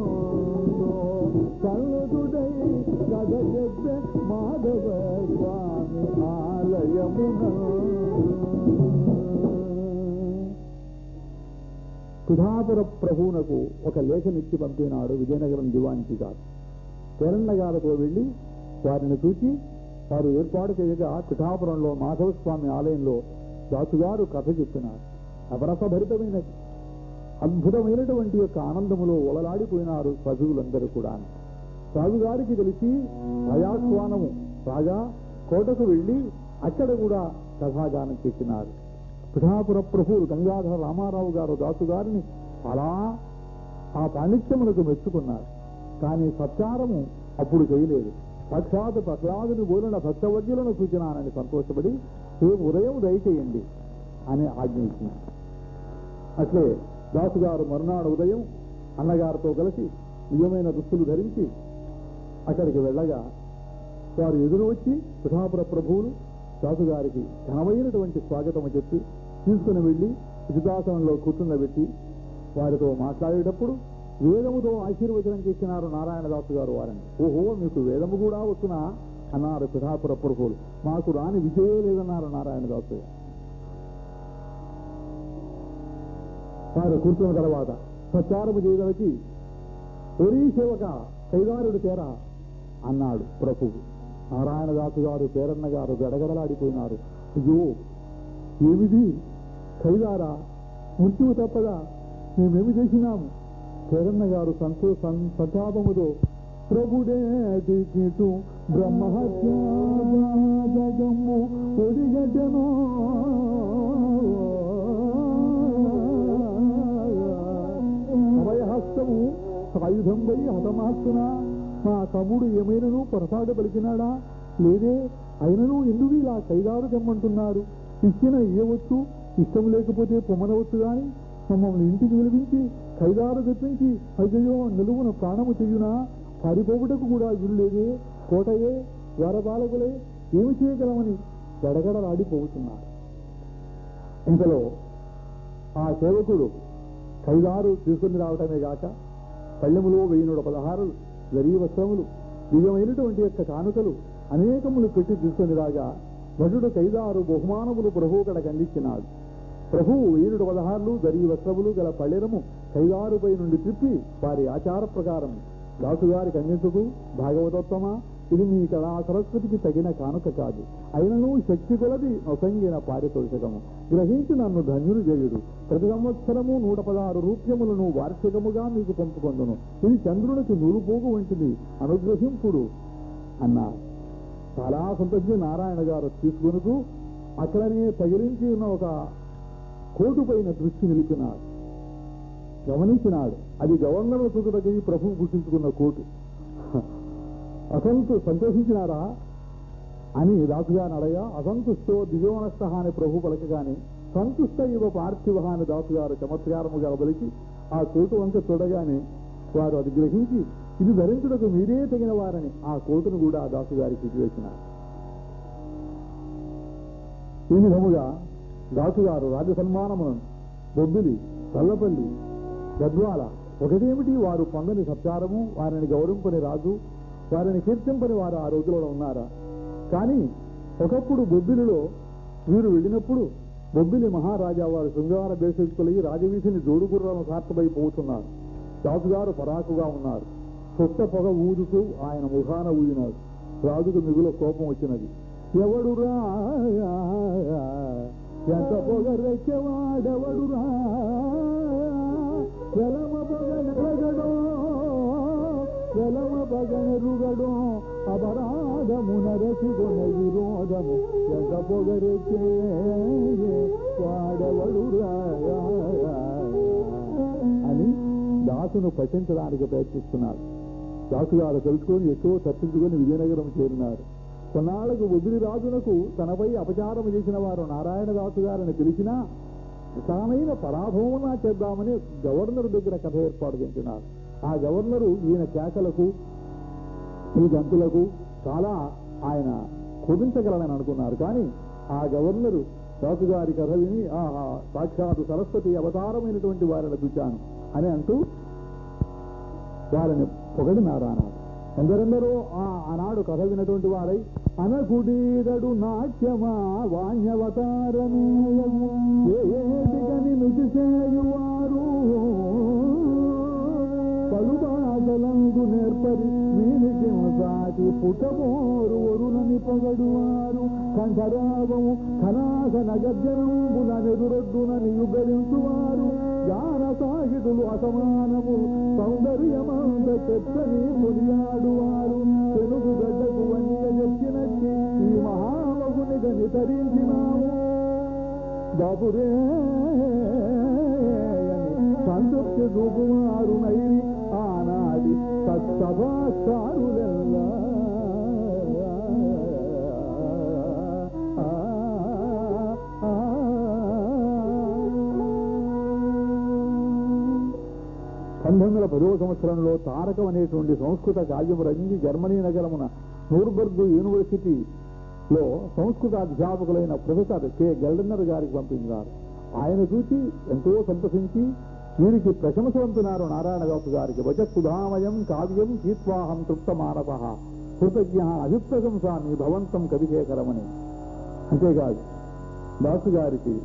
S2: కల్లుడై కథ చెప్పే మాధవ స్వామి ఆలయమున పిఠాపుర ప్రభువునకు ఒక లేఖనిచ్చి పంపినాడు విజయనగరం దివానికి గారు కేరళ గారితో వెళ్లి వారిని చూచి వారు ఏర్పాటు చేయగా పిఠాపురంలో మాధవ స్వామి ఆలయంలో దాసుగారు కథ చెప్పినారు అపరసభరితమైన అద్భుతమైనటువంటి యొక్క ఆనందములో ఒలలాడిపోయినారు సజువులందరూ కూడా రాజుగారికి తెలిసి ప్రయాస్వానము రాగా కోటకు వెళ్లి అక్కడ కూడా కథాగానం చేసినారు పిఠాపుర ప్రభువులు గంగాధర రామారావు గారు దాసు గారిని అలా ఆ పాండిత్యములకు మెచ్చుకున్నారు కానీ సత్కారము అప్పుడు చేయలేదు సాక్షాత్ ప్రహ్లాదుని బోలిన భక్తవర్యులను సూచనానని సంతోషపడి రేపు ఉదయం దయచేయండి అని ఆజ్ఞయించినారు అట్లే దాసు గారు మరునాడు ఉదయం అన్నగారితో కలిసి నిజమైన దుస్తులు ధరించి అక్కడికి వెళ్ళగా వారు ఎదురు వచ్చి పిఠాపుర ప్రభువులు దాసు గారికి ఘనమైనటువంటి స్వాగతం చెప్పి తీసుకుని వెళ్ళి ఉచితాసనంలో కూర్చుండబెట్టి వారితో మాట్లాడేటప్పుడు వేదముతో ఆశీర్వచనం చేసినారు నారాయణదాసు గారు వారిని ఓహో మీకు వేదము కూడా వస్తున్నా అన్నారు పిఠాపుర ప్రభువులు మాకు రాని విజయే లేదన్నారు నారాయణదాసు గారు వారు కూర్చున్న తర్వాత సత్కారము చేయదలకి ఒరీ సేవక కైదారుడు తేరా అన్నాడు ప్రభువు నారాయణదాసు గారు పేరన్న గారు గడగడలాడిపోయినారు అయ్యో ఏమిది ఖైదారా మృత్యువు తప్పదా మేమేమి చేసినాము పేరన్న గారు సంతో సం- సంతాపముతో ప్రభుడే దిగిటు బ్రహ్మహత్యాగము ఒడిగటను అభయహస్తము సాయుధం వై హతమాస్తున మా తమ్ముడు ఏమైనను పొరపాటు పలికినాడా లేదే అయినను ఎందుకు ఇలా కైదారు తెమ్మంటున్నారు ఇచ్చిన ఇయ్యవచ్చు ఇష్టం లేకపోతే పొమ్మనవచ్చు గాని మమ్మల్ని ఇంటికి విలిపించి ఖైదారు తెప్పించి అయ్యో నిలువున ప్రాణము చెయ్యునా పారిపోవుటకు కూడా వీలు లేదే కోటయే ద్వారపాలకులే ఏమి చేయగలమని గడగడలాడిపోతున్నారు ఇంతలో ఆ సేవకుడు ఖైదారు తీసుకుని రావటమే గాక పళ్ళెములో వెయ్యి నూట పదహారు జరీ వస్త్రములు దివ్యమైనటువంటి యొక్క కానుకలు అనేకములు పెట్టి తీసుకొని రాగా భటుడు ఖైదారు బహుమానములు ప్రభువు కడకు అందించినాడు ప్రభువు వెయ్యి పదహారులు జరీ వస్త్రములు గల పళ్ళెరము ఖైదారుపై నుండి తిప్పి వారి ఆచార ప్రకారం దాసుగారికి అందించుకు భాగవతోత్తమా ఇది మీ కళా సరస్వతికి తగిన కానుక కాదు అయినను శక్తి కొలది నొసంగిన పారితోషకము గ్రహించి నన్ను ధన్యులు చేయుడు ప్రతి సంవత్సరము నూట పదహారు రూప్యములను వార్షికముగా మీకు పంపుకొందును ఇది చంద్రునికి నూలుపోగు వంటిది అనుగ్రహింపుడు అన్నారు చాలా సంతోషించి నారాయణ గారు తీసుకొనుకు అక్కడనే తగిలించి ఉన్న ఒక కోటు పైన దృష్టి నిలిపినాడు గమనించినాడు అది గవర్నర్ చూడకి ప్రభువు గుర్తించుకున్న కోటు అసంతు సంతోషించినారా అని దాసుగారిని అడగా అసంతుష్టో దిజోనష్ట అని ప్రభు పలకగానే సంతుష్ట ఇవ పార్థివ అని దాసుగారు చమత్కారముగా బలికి ఆ కోటు వంక చూడగానే వారు అది గ్రహించి ఇది ధరించుటకు మీరే తగిన వారని ఆ కోటును కూడా ఆ దాసుగారికి ఇచ్చివేసినారు ఈ విధముగా దాసుగారు రాజ సన్మానములను బొబ్బిలి చల్లపల్లి గద్వాల ఒకటేమిటి వారు పొందని సత్కారము వారిని గౌరవింపని రాజు వారిని కీర్తింపని వారు ఆ రోజులలో ఉన్నారా కానీ ఒకప్పుడు బొబ్బిలిలో వీరు వెళ్ళినప్పుడు బొబ్బిలి మహారాజా వారు శృంగార దేశస్తులై రాజవీధిని జోడుగుర్రాలను సార్థమైపోతున్నారు దాసుగారు పరాకుగా ఉన్నారు సొట్ట పొగ ఊదుతూ ఆయన ముఖాన ఊదినాడు రాజుకు మిగుల కోపం వచ్చినది ఎవడురా ఎంత పొగరెక్కేవాడెవడురా వెలమ పొగనెరగడో వెలమ పగనెరుగడో అపరాధమునరసిగొన విరోధము ఎంత పొగరెక్కే వాడెవడురా అని దాసును పఠించడానికి ప్రయత్నిస్తున్నాడు దాసు గారు తెలుసుకొని ఎక్కువ తప్పించుకొని విజయనగరం చేరినారు కొన్నాళ్లకు వదిలి రాజునకు తనపై అపచారం చేసిన వారు నారాయణ దాసు గారిని పిలిచినా తానైన పరాభవమునా చేద్దామని గవర్నర్ దగ్గర కథ ఏర్పాటు చేసినారు ఆ గవర్నరు ఈయన కేకలకు ఈ గంతులకు చాలా ఆయన కుదించగలనని అనుకున్నారు కానీ ఆ గవర్నరు దాసు గారి కథ విని ఆహా సాక్షాత్ సరస్వతి అవతారమైనటువంటి వారిని చూచాను అని అంటూ వారిని పొగడినారు ఆనాడు ఎందరెందరో ఆ ఆనాడు కథ వినటువంటి వారై అనకుడీదడు నాట్యమా వాణ్యవతారమేయము ఏటికని నుతి చేయువారు పలుబాటలందు నేర్పరి వీరికి సాటి పుటమోరు ఒరులని పొగడువారు కంఠరావము కనాసన గర్జనంబుల నెదురొడ్డునని యుగరించువారు గాన సాహితులు అసమానము సౌందర్యమంత చెత్తని కొనియాడువారు తెలుగు గడ్డకు వన్య చెప్పినట్టి ఈ మహామగునిగని తరించినాము బాపురే సంతృప్తి చూపువారు నైరి ఆనాటి సత్సభాచారులెల్లా పంతొమ్మిది వందల పదవ సంవత్సరంలో తారకం అనేటువంటి సంస్కృత కావ్యము రచించి జర్మనీ నగరమున నూర్బర్గ్ యూనివర్సిటీలో సంస్కృత అధ్యాపకులైన ప్రొఫెసర్ కె గెల్డన్నర్ గారికి పంపించినారు ఆయన చూసి ఎంతో సంతసించి వీరికి ప్రశంస పంపినారు నారాయణదాసు గారికి వచత్సుధామయం కావ్యం కీత్వాహం తృప్త మానవ కృతజ్ఞ అభిప్రశంసామి భవంతం కవిశేఖరమని అంతేకాదు దాసు గారికి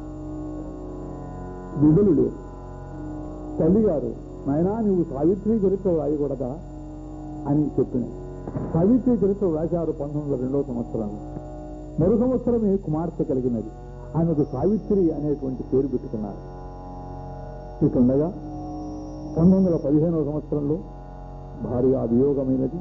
S2: బిడ్డలు లేరు తల్లిగారు నాయనా నువ్వు సావిత్రి చరిత్ర రాయకూడదా అని చెప్పింది సావిత్రి చరిత్ర రాశారు పంతొమ్మిది వందల రెండవ సంవత్సరంలో మరో సంవత్సరమే కుమార్తె కలిగినది ఆమెకు సావిత్రి అనేటువంటి పేరు పెట్టుకున్నారు ఇటుండగా పంతొమ్మిది వందల పదిహేనవ సంవత్సరంలో భార్య వియోగమైనది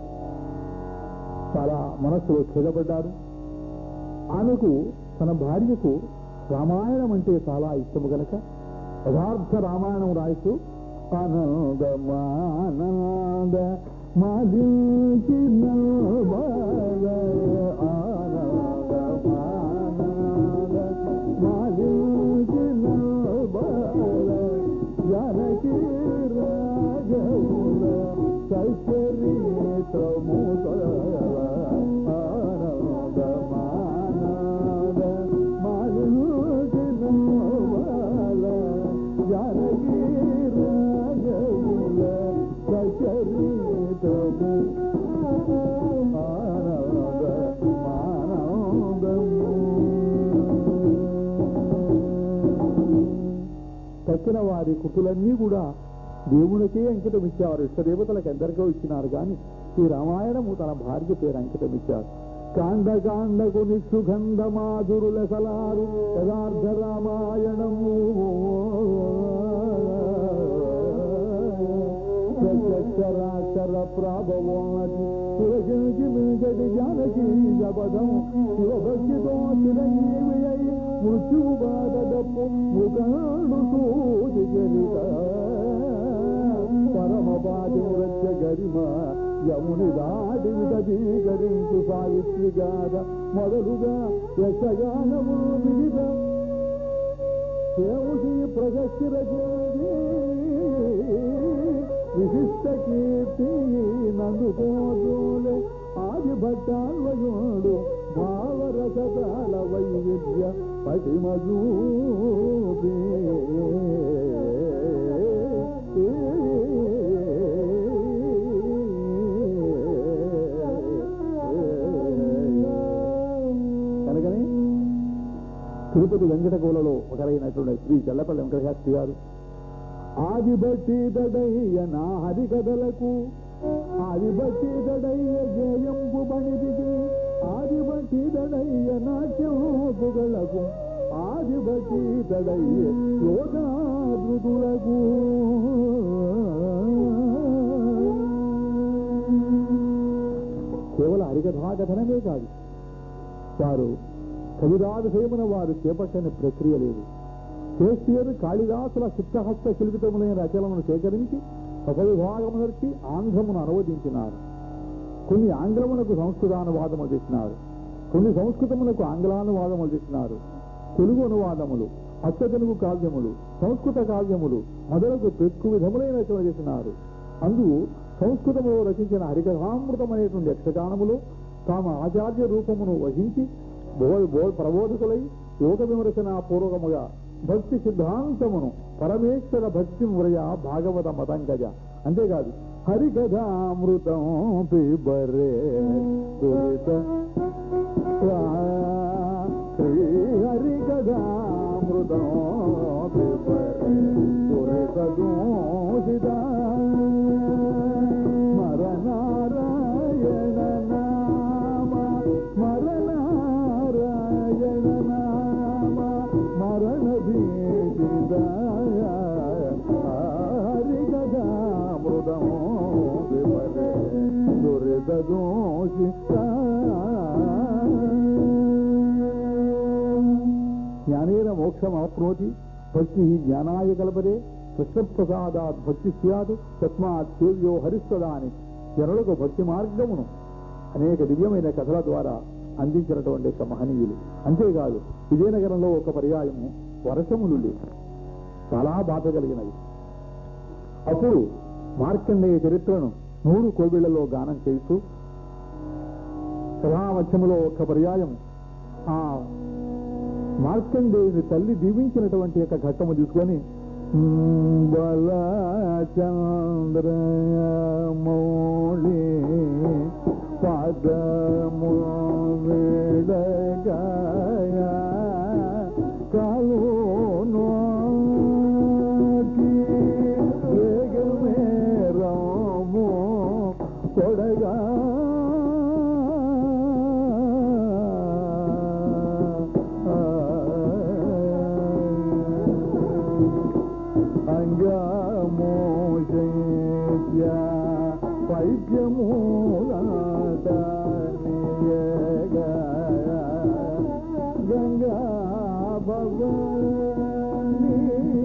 S2: చాలా మనస్సులో స్థిరపడ్డారు ఆమెకు తన భార్యకు రామాయణం అంటే చాలా ఇష్టము గనక యథార్థ రామాయణం రాయిస్తూ ఆనందమానంద మాదించిన బాల ఆనందమానంద మాదించిన బాల జానకి రాజముల సచరిత్రముల ఆనందమానంద మాదించిన బాల జానకి రాజముల సచరిత్రము తక్కిన వారి కుటులన్నీ కూడా దేవునికే అంకితం ఇచ్చారు ఇష్టదేవతలకు ఎందరికో ఇచ్చినారు కానీ ఈ రామాయణము తన భార్య పేరు అంకితం ఇచ్చారు కాండ కాండకు నిస్సుగంధ మాధురుల సలారు యథార్థ రామాయణము చరాచర ప్రాభవోనటి సురజించి మింగటి జానకి జపదం శివభక్తితో చిరంజీవి అయి మృత్యువు బాధడప్పు ముఖాడు సూచి చరిత పరమ పాతివ్రత్య గరిమ యముని దాటి విదీకరించు సావిత్రి గాథ మొదలుగా యక్షగానము వివిధ దేవుడి ప్రశస్తి రచించి విశిష్ట కీర్తి నందుకోజులే ఆది భట్టాల్వయుడు భావరసతాల వైవిధ్య పటిమజూపి కనుకనే తిరుపతి వెంకటకోలలో ఒకరైనటువంటి శ్రీ చల్లపల్లి వెంకటశాస్త్రి గారు ఆది బట్టి దడయ్య నా హరి కథలకు ఆది బట్టి దడయ్య జయంపు బణిదికి ఆది బట్టి దడయ్య నాట్యంపుగలకు ఆది బట్టి దడయ్య యోగాధృతులకు కేవల హరికథాకథనమే కాదు వారు కవిరాజసేమున వారు చేపట్టని ప్రక్రియ లేదు షేక్స్పియర్ కాళిదాసుల చిత్తహస్త శిల్పితములైన రచనలను సేకరించి ఒక విభాగం నడిచి ఆంధ్రమును అనువదించినారు కొన్ని ఆంగ్లములకు సంస్కృతానువాదములు చేసినారు కొన్ని సంస్కృతములకు ఆంగ్లానువాదములు చేసినారు తెలుగు అనువాదములు అచ్చ తెలుగు కావ్యములు సంస్కృత కావ్యములు మొదలగు పెక్కు విధములైన రచన చేసినారు అందు సంస్కృతములో రచించిన హరికథామృతం అనేటువంటి యక్షగానములు తాము ఆచార్య రూపమును వహించి బో బో ప్రబోధకులై యోగ విమర్శన పూర్వకముగా భక్తి సిద్ధాంతమును పరమేశ్వర భక్తి వ్రయ భాగవత మతంగజ అంతేకాదు హరికథామృతం పిబరే దురిత శ్రీ హరికథామృతం పిబరే దురిత దూషిత మరనారాయణ నామ మరనారాయణ నామ మరణ భీషిత హరికథామృతం వివరే దురిత దోషిత జ్ఞానేన మోక్షం ఆప్నోతి భక్తి జ్ఞానాయ కల్పదే కృష్ణప్రసాదాత్ భక్తి స్యాదు తస్మాత్ సేవ్యో హరిస్తదా అని జనులకు భక్తి మార్గమును అనేక దివ్యమైన కథల ద్వారా అందించినటువంటి ఒక మహనీయులు అంతేకాదు విజయనగరంలో ఒక పర్యాయము వర్షములు లేవు చాలా బాధ కలిగినది అప్పుడు మార్కండేయ చరిత్రను నూరు కోవిళ్లలో గానం చేస్తూ కథామధ్యములో ఒక్క పర్యాయం ఆ మార్కండేయుని తల్లి దీవించినటువంటి యొక్క ఘట్టము తీసుకొని బలచంద్ర మౌళి పదము విడగాయ కాలును వేగమే రాము కొడగా అంగమోషయ వైద్యమూలయ గంగా భగవని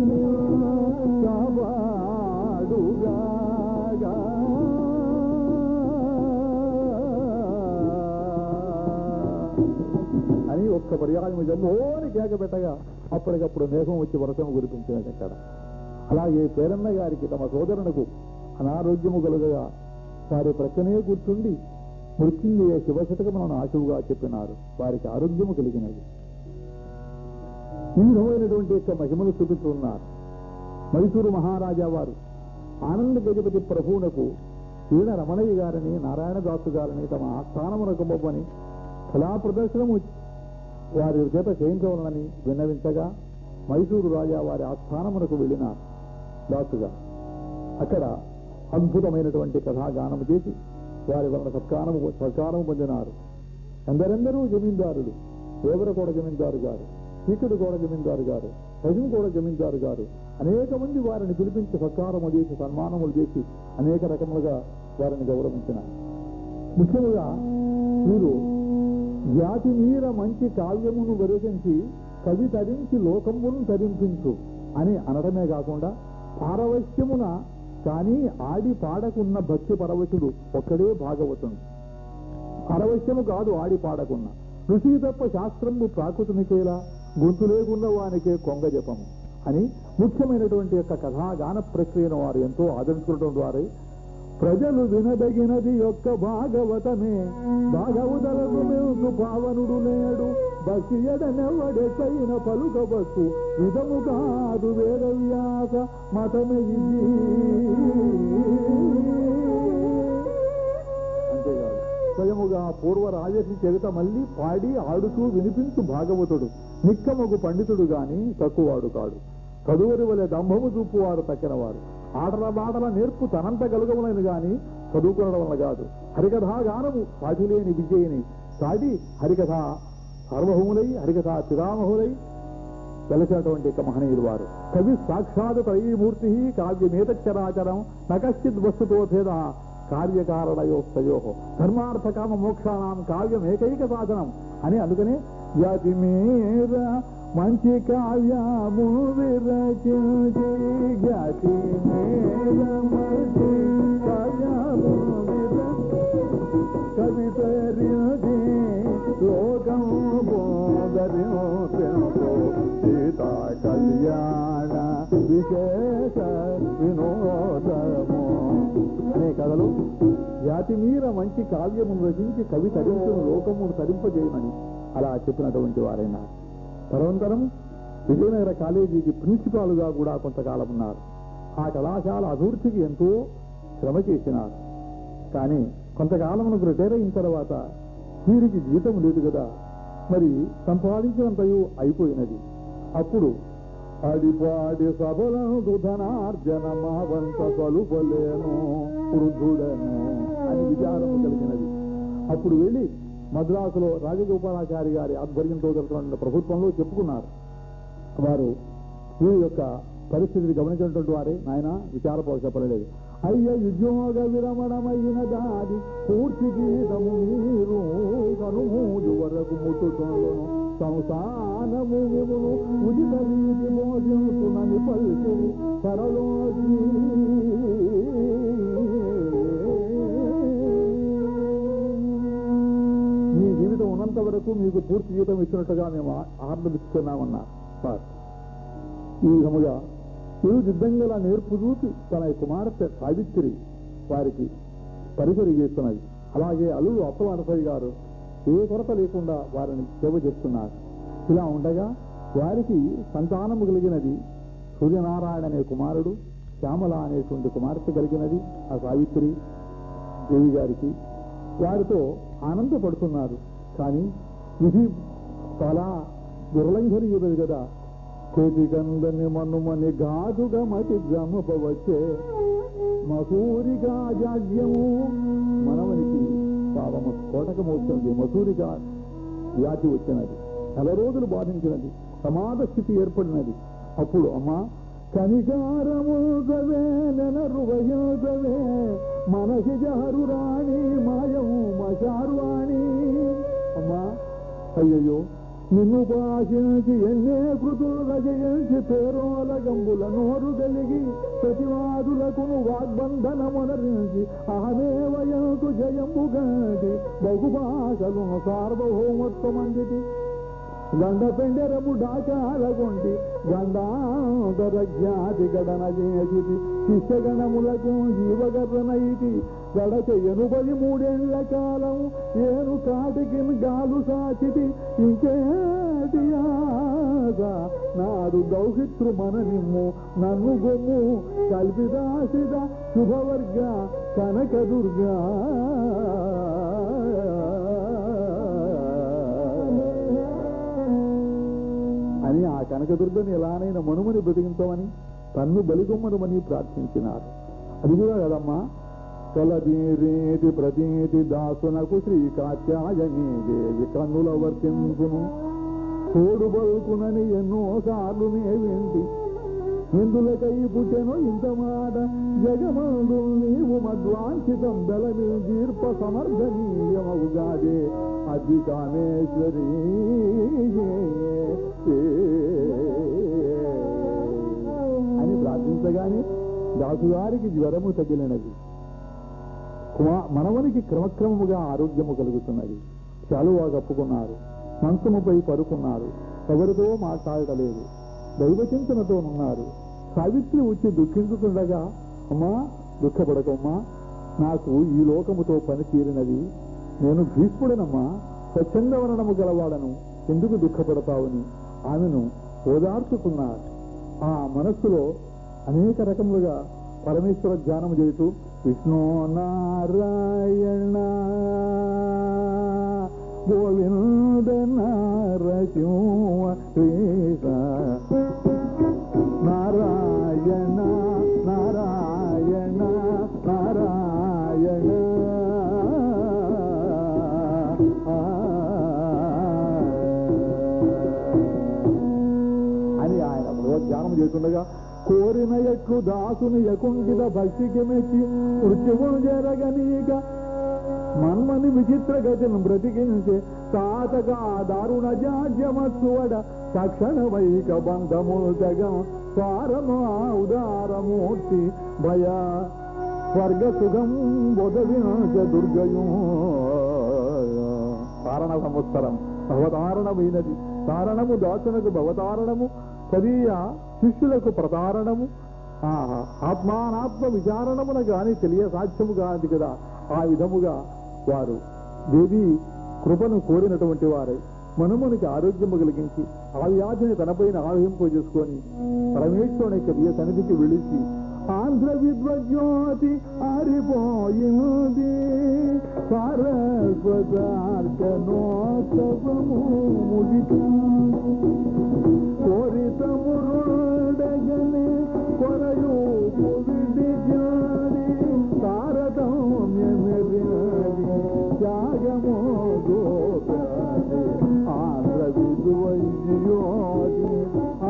S2: కాపాడుగాగా అని ఒక్క పర్యాయం జమ్మోని కేక పెట్టగా అప్పటికప్పుడు మేఘం వచ్చి వర్షం కురిపించినది అక్కడ అలాగే పేరన్న గారికి తమ సోదరునకు అనారోగ్యము కలుగగా వారి ప్రక్కనే కూర్చుండి మృత్యుంజయ శివశతకములను ఆశువుగా చెప్పినారు వారికి ఆరోగ్యము కలిగినది ఈ విధమైనటువంటి యొక్క మహిమలు చూపిస్తున్నారు మైసూరు మహారాజా వారు ఆనంద గజపతి ప్రభువునకు ఈడ రమణయ్య గారిని నారాయణదాసు గారిని తమ ఆస్థానమునకు పంపని కళా ప్రదర్శనము వారి చేత చేయించవలనని విన్నవించగా మైసూరు రాజా వారి ఆస్థానమునకు వెళ్ళినారు దాసుగా అక్కడ అద్భుతమైనటువంటి కథాగానము చేసి వారి వలన సత్కారము సత్కారము పొందినారు ఎందరెందరూ జమీందారులు దేవరకోడ జమీందారు గారు చీకటి కూడా జమీందారు గారు భజం కూడా జమీందారు గారు అనేక మంది వారిని పిలిపించి సత్కారము చేసి సన్మానములు చేసి అనేక రకములుగా వారిని గౌరవించినారు ముఖ్యముగా వీరు జాతి మీర మంచి కావ్యమును వెరగించి కవి తరించి లోకమును తరింపించు అని అనడమే కాకుండా పారవశ్యమున కానీ ఆడి పాడకున్న భక్తి పరవశుడు ఒక్కడే భాగవతుడు పరవశ్యము కాదు ఆడి పాడకున్న ఋషి తప్ప శాస్త్రము ప్రాకృతినికేలా గొంతు లేకున్న వానికే కొంగ జపము అని ముఖ్యమైనటువంటి యొక్క కథాగాన ప్రక్రియను వారు ఎంతో ఆదరించుకోవడం ద్వారా ప్రజలు వినదగినది యొక్క భాగవతమే భాగవతలకు మేసు పావనుడు లేడు భక్తి ఎడనెవ్వడెక్కైన పలుకవచ్చు విధము కాదు వేద వ్యాస మతమే ఇది అంతేకాదు స్వయముగా పూర్వ రాజసి చరిత మళ్ళీ పాడి ఆడుతూ వినిపించు భాగవతుడు నిక్కమగు పండితుడు గాని తక్కువాడు కాడు చదువురి వలె దంభము చూపువారు తక్కినవారు ఆటల బాటల నేర్పు తనంత కలుగములను గాని చదువుకోవడం వల్ల కాదు హరికథా గానము సాటిలేని విజయని సాటి హరికథ సార్వభౌములై హరికథ పిరామహులై వెలసినటువంటి యొక్క మహనీయుడు వారు కవి సాక్షాత్ త్రయీమూర్తి కావ్యమేతచ్చరాచరం నకశ్చిత్ వస్తుతో భేద కార్యకారణయోస్తయో ధర్మార్థ కామ మోక్షానాం కావ్యం ఏకైక సాధనం అని అందుకనే జాతి మీర మంచి కావ్యము విరచించి జాతి మీర మంచి కావ్యము కవితరించి లోకం బోధరించు సీతా కళ్యాణ విశేష వినోదము అనే కథలు జాతి మీర మంచి కావ్యమును రచించి కవి తరించును లోకమును తరింపజేయమని అలా చెప్పినటువంటి వారైనా తదనంతరం విజయనగర కాలేజీకి ప్రిన్సిపాల్గా కూడా కొంతకాలం ఉన్నారు ఆ కళాశాల అభివృద్ధికి ఎంతో శ్రమ చేసినారు కానీ కొంతకాలమునకు రిటైర్ అయిన తర్వాత వీరికి జీతం లేదు కదా మరి సంపాదించినంతయు అయిపోయినది అప్పుడు అడిపాడి సబలందు ధనార్జన మావంత సలుపలేను వృద్ధుడను అని విచారము కలిగినది అప్పుడు వెళ్ళి మద్రాసులో రాజగోపాలాచారి గారి ఆధ్వర్యంతో జరుగుతున్న ప్రభుత్వంలో చెప్పుకున్నారు వారు వీరి యొక్క పరిస్థితిని గమనించినటువంటి వారే నాయన విచారపోక చెప్పలేదు అయ్య ఉద్యోగ విరమణమైన దాది పూర్తి జీతము మీరు కనుమూజు వరకు ముట్టుతోను సంసానము విమును ఉచిత రీతి మోసించునని పలికి సరలోజీ మీ జీవితం ఉన్నంత వరకు మీకు పూర్తి జీతం ఇచ్చినట్టుగా మేము ఆర్డర్ ఇస్తున్నామన్నా సార్ ఈ విధముగా తిరుదిద్దంగల నేర్పు చూపి తన కుమార్తె సావిత్రి వారికి పరిసరి చేస్తున్నది అలాగే అల్లుడు అప్పల నరసయ్య గారు ఏ కొరత లేకుండా వారిని సేవ చేస్తున్నారు ఇలా ఉండగా వారికి సంతానము కలిగినది సూర్యనారాయణ అనే కుమారుడు శ్యామల అనేటువంటి కుమార్తె కలిగినది ఆ సావిత్రి దేవి గారికి వారితో ఆనందపడుతున్నారు కానీ విధి చాలా దుర్లంఘనీయుడు కదా చేతికందని మనుమని గాదుగా మతి జమపవచ్చే మసూరిగా జాడ్యము మనవనికి పాపము కోటకమవుతుంది మసూరిగా వ్యాధి వచ్చినది నెల రోజులు బాధించినది సమాధ స్థితి ఏర్పడినది అప్పుడు అమ్మా కనికారముదవే నెనరువయోదవే మనసి జారు రాణి మాయము మశారు వాణి అమ్మా అయ్యయ్యో నిన్ను పాశించి ఎన్నే కృతులు రచయించి పేరోల గంబుల నోరు కలిగి ప్రతివాదులకు వాగ్బంధనమునరించి అహమేవయంతు జయంబు గంటి బహుభాషలు సార్వభౌమత్వమందిటి గండ పెండెరము డాకాలగొంటి గండాంతర జ్ఞాతి గడన చేసిటి శిష్యగణములకు జీవగర్రనైతి గడచ ఎనుబది మూడేళ్ల కాలం ఏను కాటికి గాలు సాచితి ఇంకేటి ఆశ నాడు దౌహిత్రు మన నిమ్ము నన్ను గొమ్ము కల్పిదాసిద శుభవర్గ కనకదుర్గా అని ఆ కనకదుర్గని ఎలానైనా మనుమని బ్రతికించమని తన్ను బలిగొమ్మనుమని ప్రార్థించినారు అది కూడా కదమ్మా తొలదీరేటి ప్రతీతి దాసునకు శ్రీ కాత్యాయని దేవి కన్నుల వర్తించును తోడు బలుకునని ఎన్నో సార్లు నే వింటి ఎందులకై పుట్టెను ఇంత మాట జగమందు నీవు మధ్వాంఛితం బెలమి దీర్ప సమర్థనీయమవుగాదే అది కామేశ్వరి అని ప్రార్థించగానే దాసుగారికి జ్వరము తగిలినది కుమా మనవనికి క్రమక్రమముగా ఆరోగ్యము కలుగుతున్నది చాలువా కప్పుకున్నారు మంచముపై పడుకున్నారు ఎవరితో మాట్లాడలేదు దైవచింతనతో ఉన్నారు సావిత్రి వచ్చి దుఃఖించుతుండగా అమ్మా దుఃఖపడకమ్మా నాకు ఈ లోకముతో పని తీరినది నేను భీష్ముడనమ్మా స్వచ్ఛంద వర్ణము గలవాడను ఎందుకు దుఃఖపడతావని ఆమెను ఓదార్చుకున్నారు ఆ మనస్సులో అనేక రకములుగా పరమేశ్వర ధ్యానం చేస్తూ విష్ణు నారాయణ గోవింద నారసింహ కృష్ణ నారాయణ నారాయణ నారాయణ అని ఆయన భగవద్ధ్యానం చేస్తుండగా కోరిన ఎక్కు దాసుని యకుంగిత భక్తికి మెచ్చి మృత్యువును జరగనీక మన్మని విచిత్ర గతిని బ్రతికించే తాతగా దారుణ జాడ్యమత్సువడ తక్షణ వైక బంధము జగం స్వారము ఉదారమూర్తి భయ స్వర్గ సుఖం బొదవినాశ దుర్గయు కారణ సంవత్సరం భవతారణమైనది కారణము దాసునకు భవతారణము తదీయ శిష్యులకు ప్రతారణము ఆహా ఆత్మానాత్మ విచారణమున గాని తెలియ సాధ్యము కాదు కదా ఆ విధముగా వారు దేవి కృపను కోరినటువంటి వారై మనుమనికి ఆరోగ్యము కలిగించి ఆ వ్యాధిని తనపైన ఆవహింపు చేసుకొని పరమేశ్వరుని యొక్క దివ్య సన్నిధికి విളിచి ఆంధ్ర విద్వజ్యోతి ఆరిపోయింది సారస్వతార్కనోత్సవము ముగిసింది కోరితమురుడగని కొరయు విడి జాడి తారతమ్యమెరినది త్యాగమో గోపాది ఆంధ్ర విద్వజ్యోతి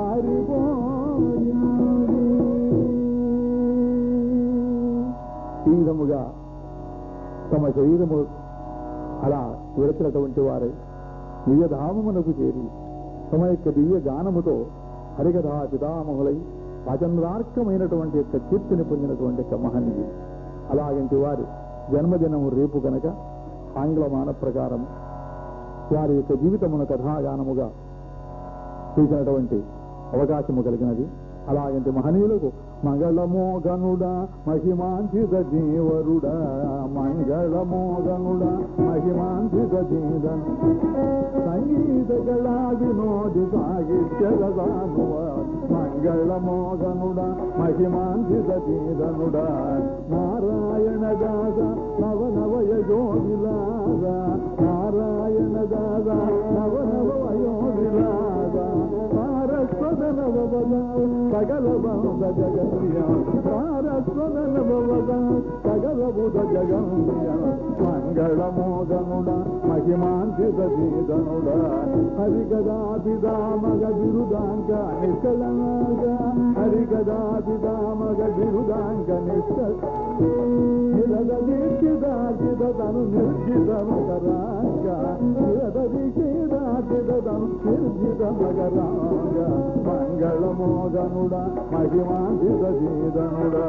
S2: ఆరిపోయింది ఈ విధముగా తమ శరీరము అలా విడచినటువంటి వారై నిజధామమునకు చేరి తమ యొక్క దివ్య గానముతో హరికథా పితామహులై అచంద్రార్కమైనటువంటి యొక్క కీర్తిని పొందినటువంటి యొక్క మహనీయుడు అలాగంటి వారి జన్మదినము రేపు కనుక ఆంగ్లమాన ప్రకారం వారి యొక్క జీవితమును కథాగానముగా చేసినటువంటి అవకాశము కలిగినది అలాగంటి మహనీయులకు మంగళమోగనుడా మహిమాంచిత జీవరుడా మంగళమోగనుడా మహిమాంచిత జీవన్ సంగీత కళా వినోది సాగిత్యగదానువ మంగళమోగనుడా మహిమాంచిత జీవనుడా నారాయణ దాస నవ నవయో విలాస నారాయణ దాస నవ నవయో విలాస సారస్వత నవవద సకల బంధ జగన్య సారస్వత నవవద సకల బుధ జగన్య మంగళమోదనుడ మహిమాంతిత సీతనుడ హరికదాపిదామగ బిరుదాంక నిష్కళనాగ హరికదాపిదామగ బిరుదాంక నిష్కళ నిరద దీక్షితార్జిత తను నిర్జిత మకరాంగ నిరద దీక్షితార్జిత తను నిర్జిత మకరాంగ మంగళమోదనుడ మహిమాంతిత సీతనుడా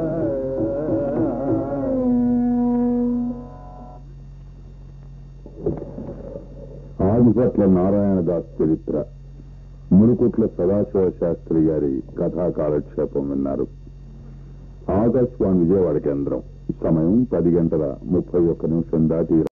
S1: ఆదిపట్ల నారాయణదాస్ చరిత్ర మునుకుట్ల సదాశివ శాస్త్రి గారి కథా కాలక్షేపం విన్నారు ఆకాశవాణి విజయవాడ కేంద్రం సమయం పది గంటల ముప్పై ఒక్క నిమిషం దాటి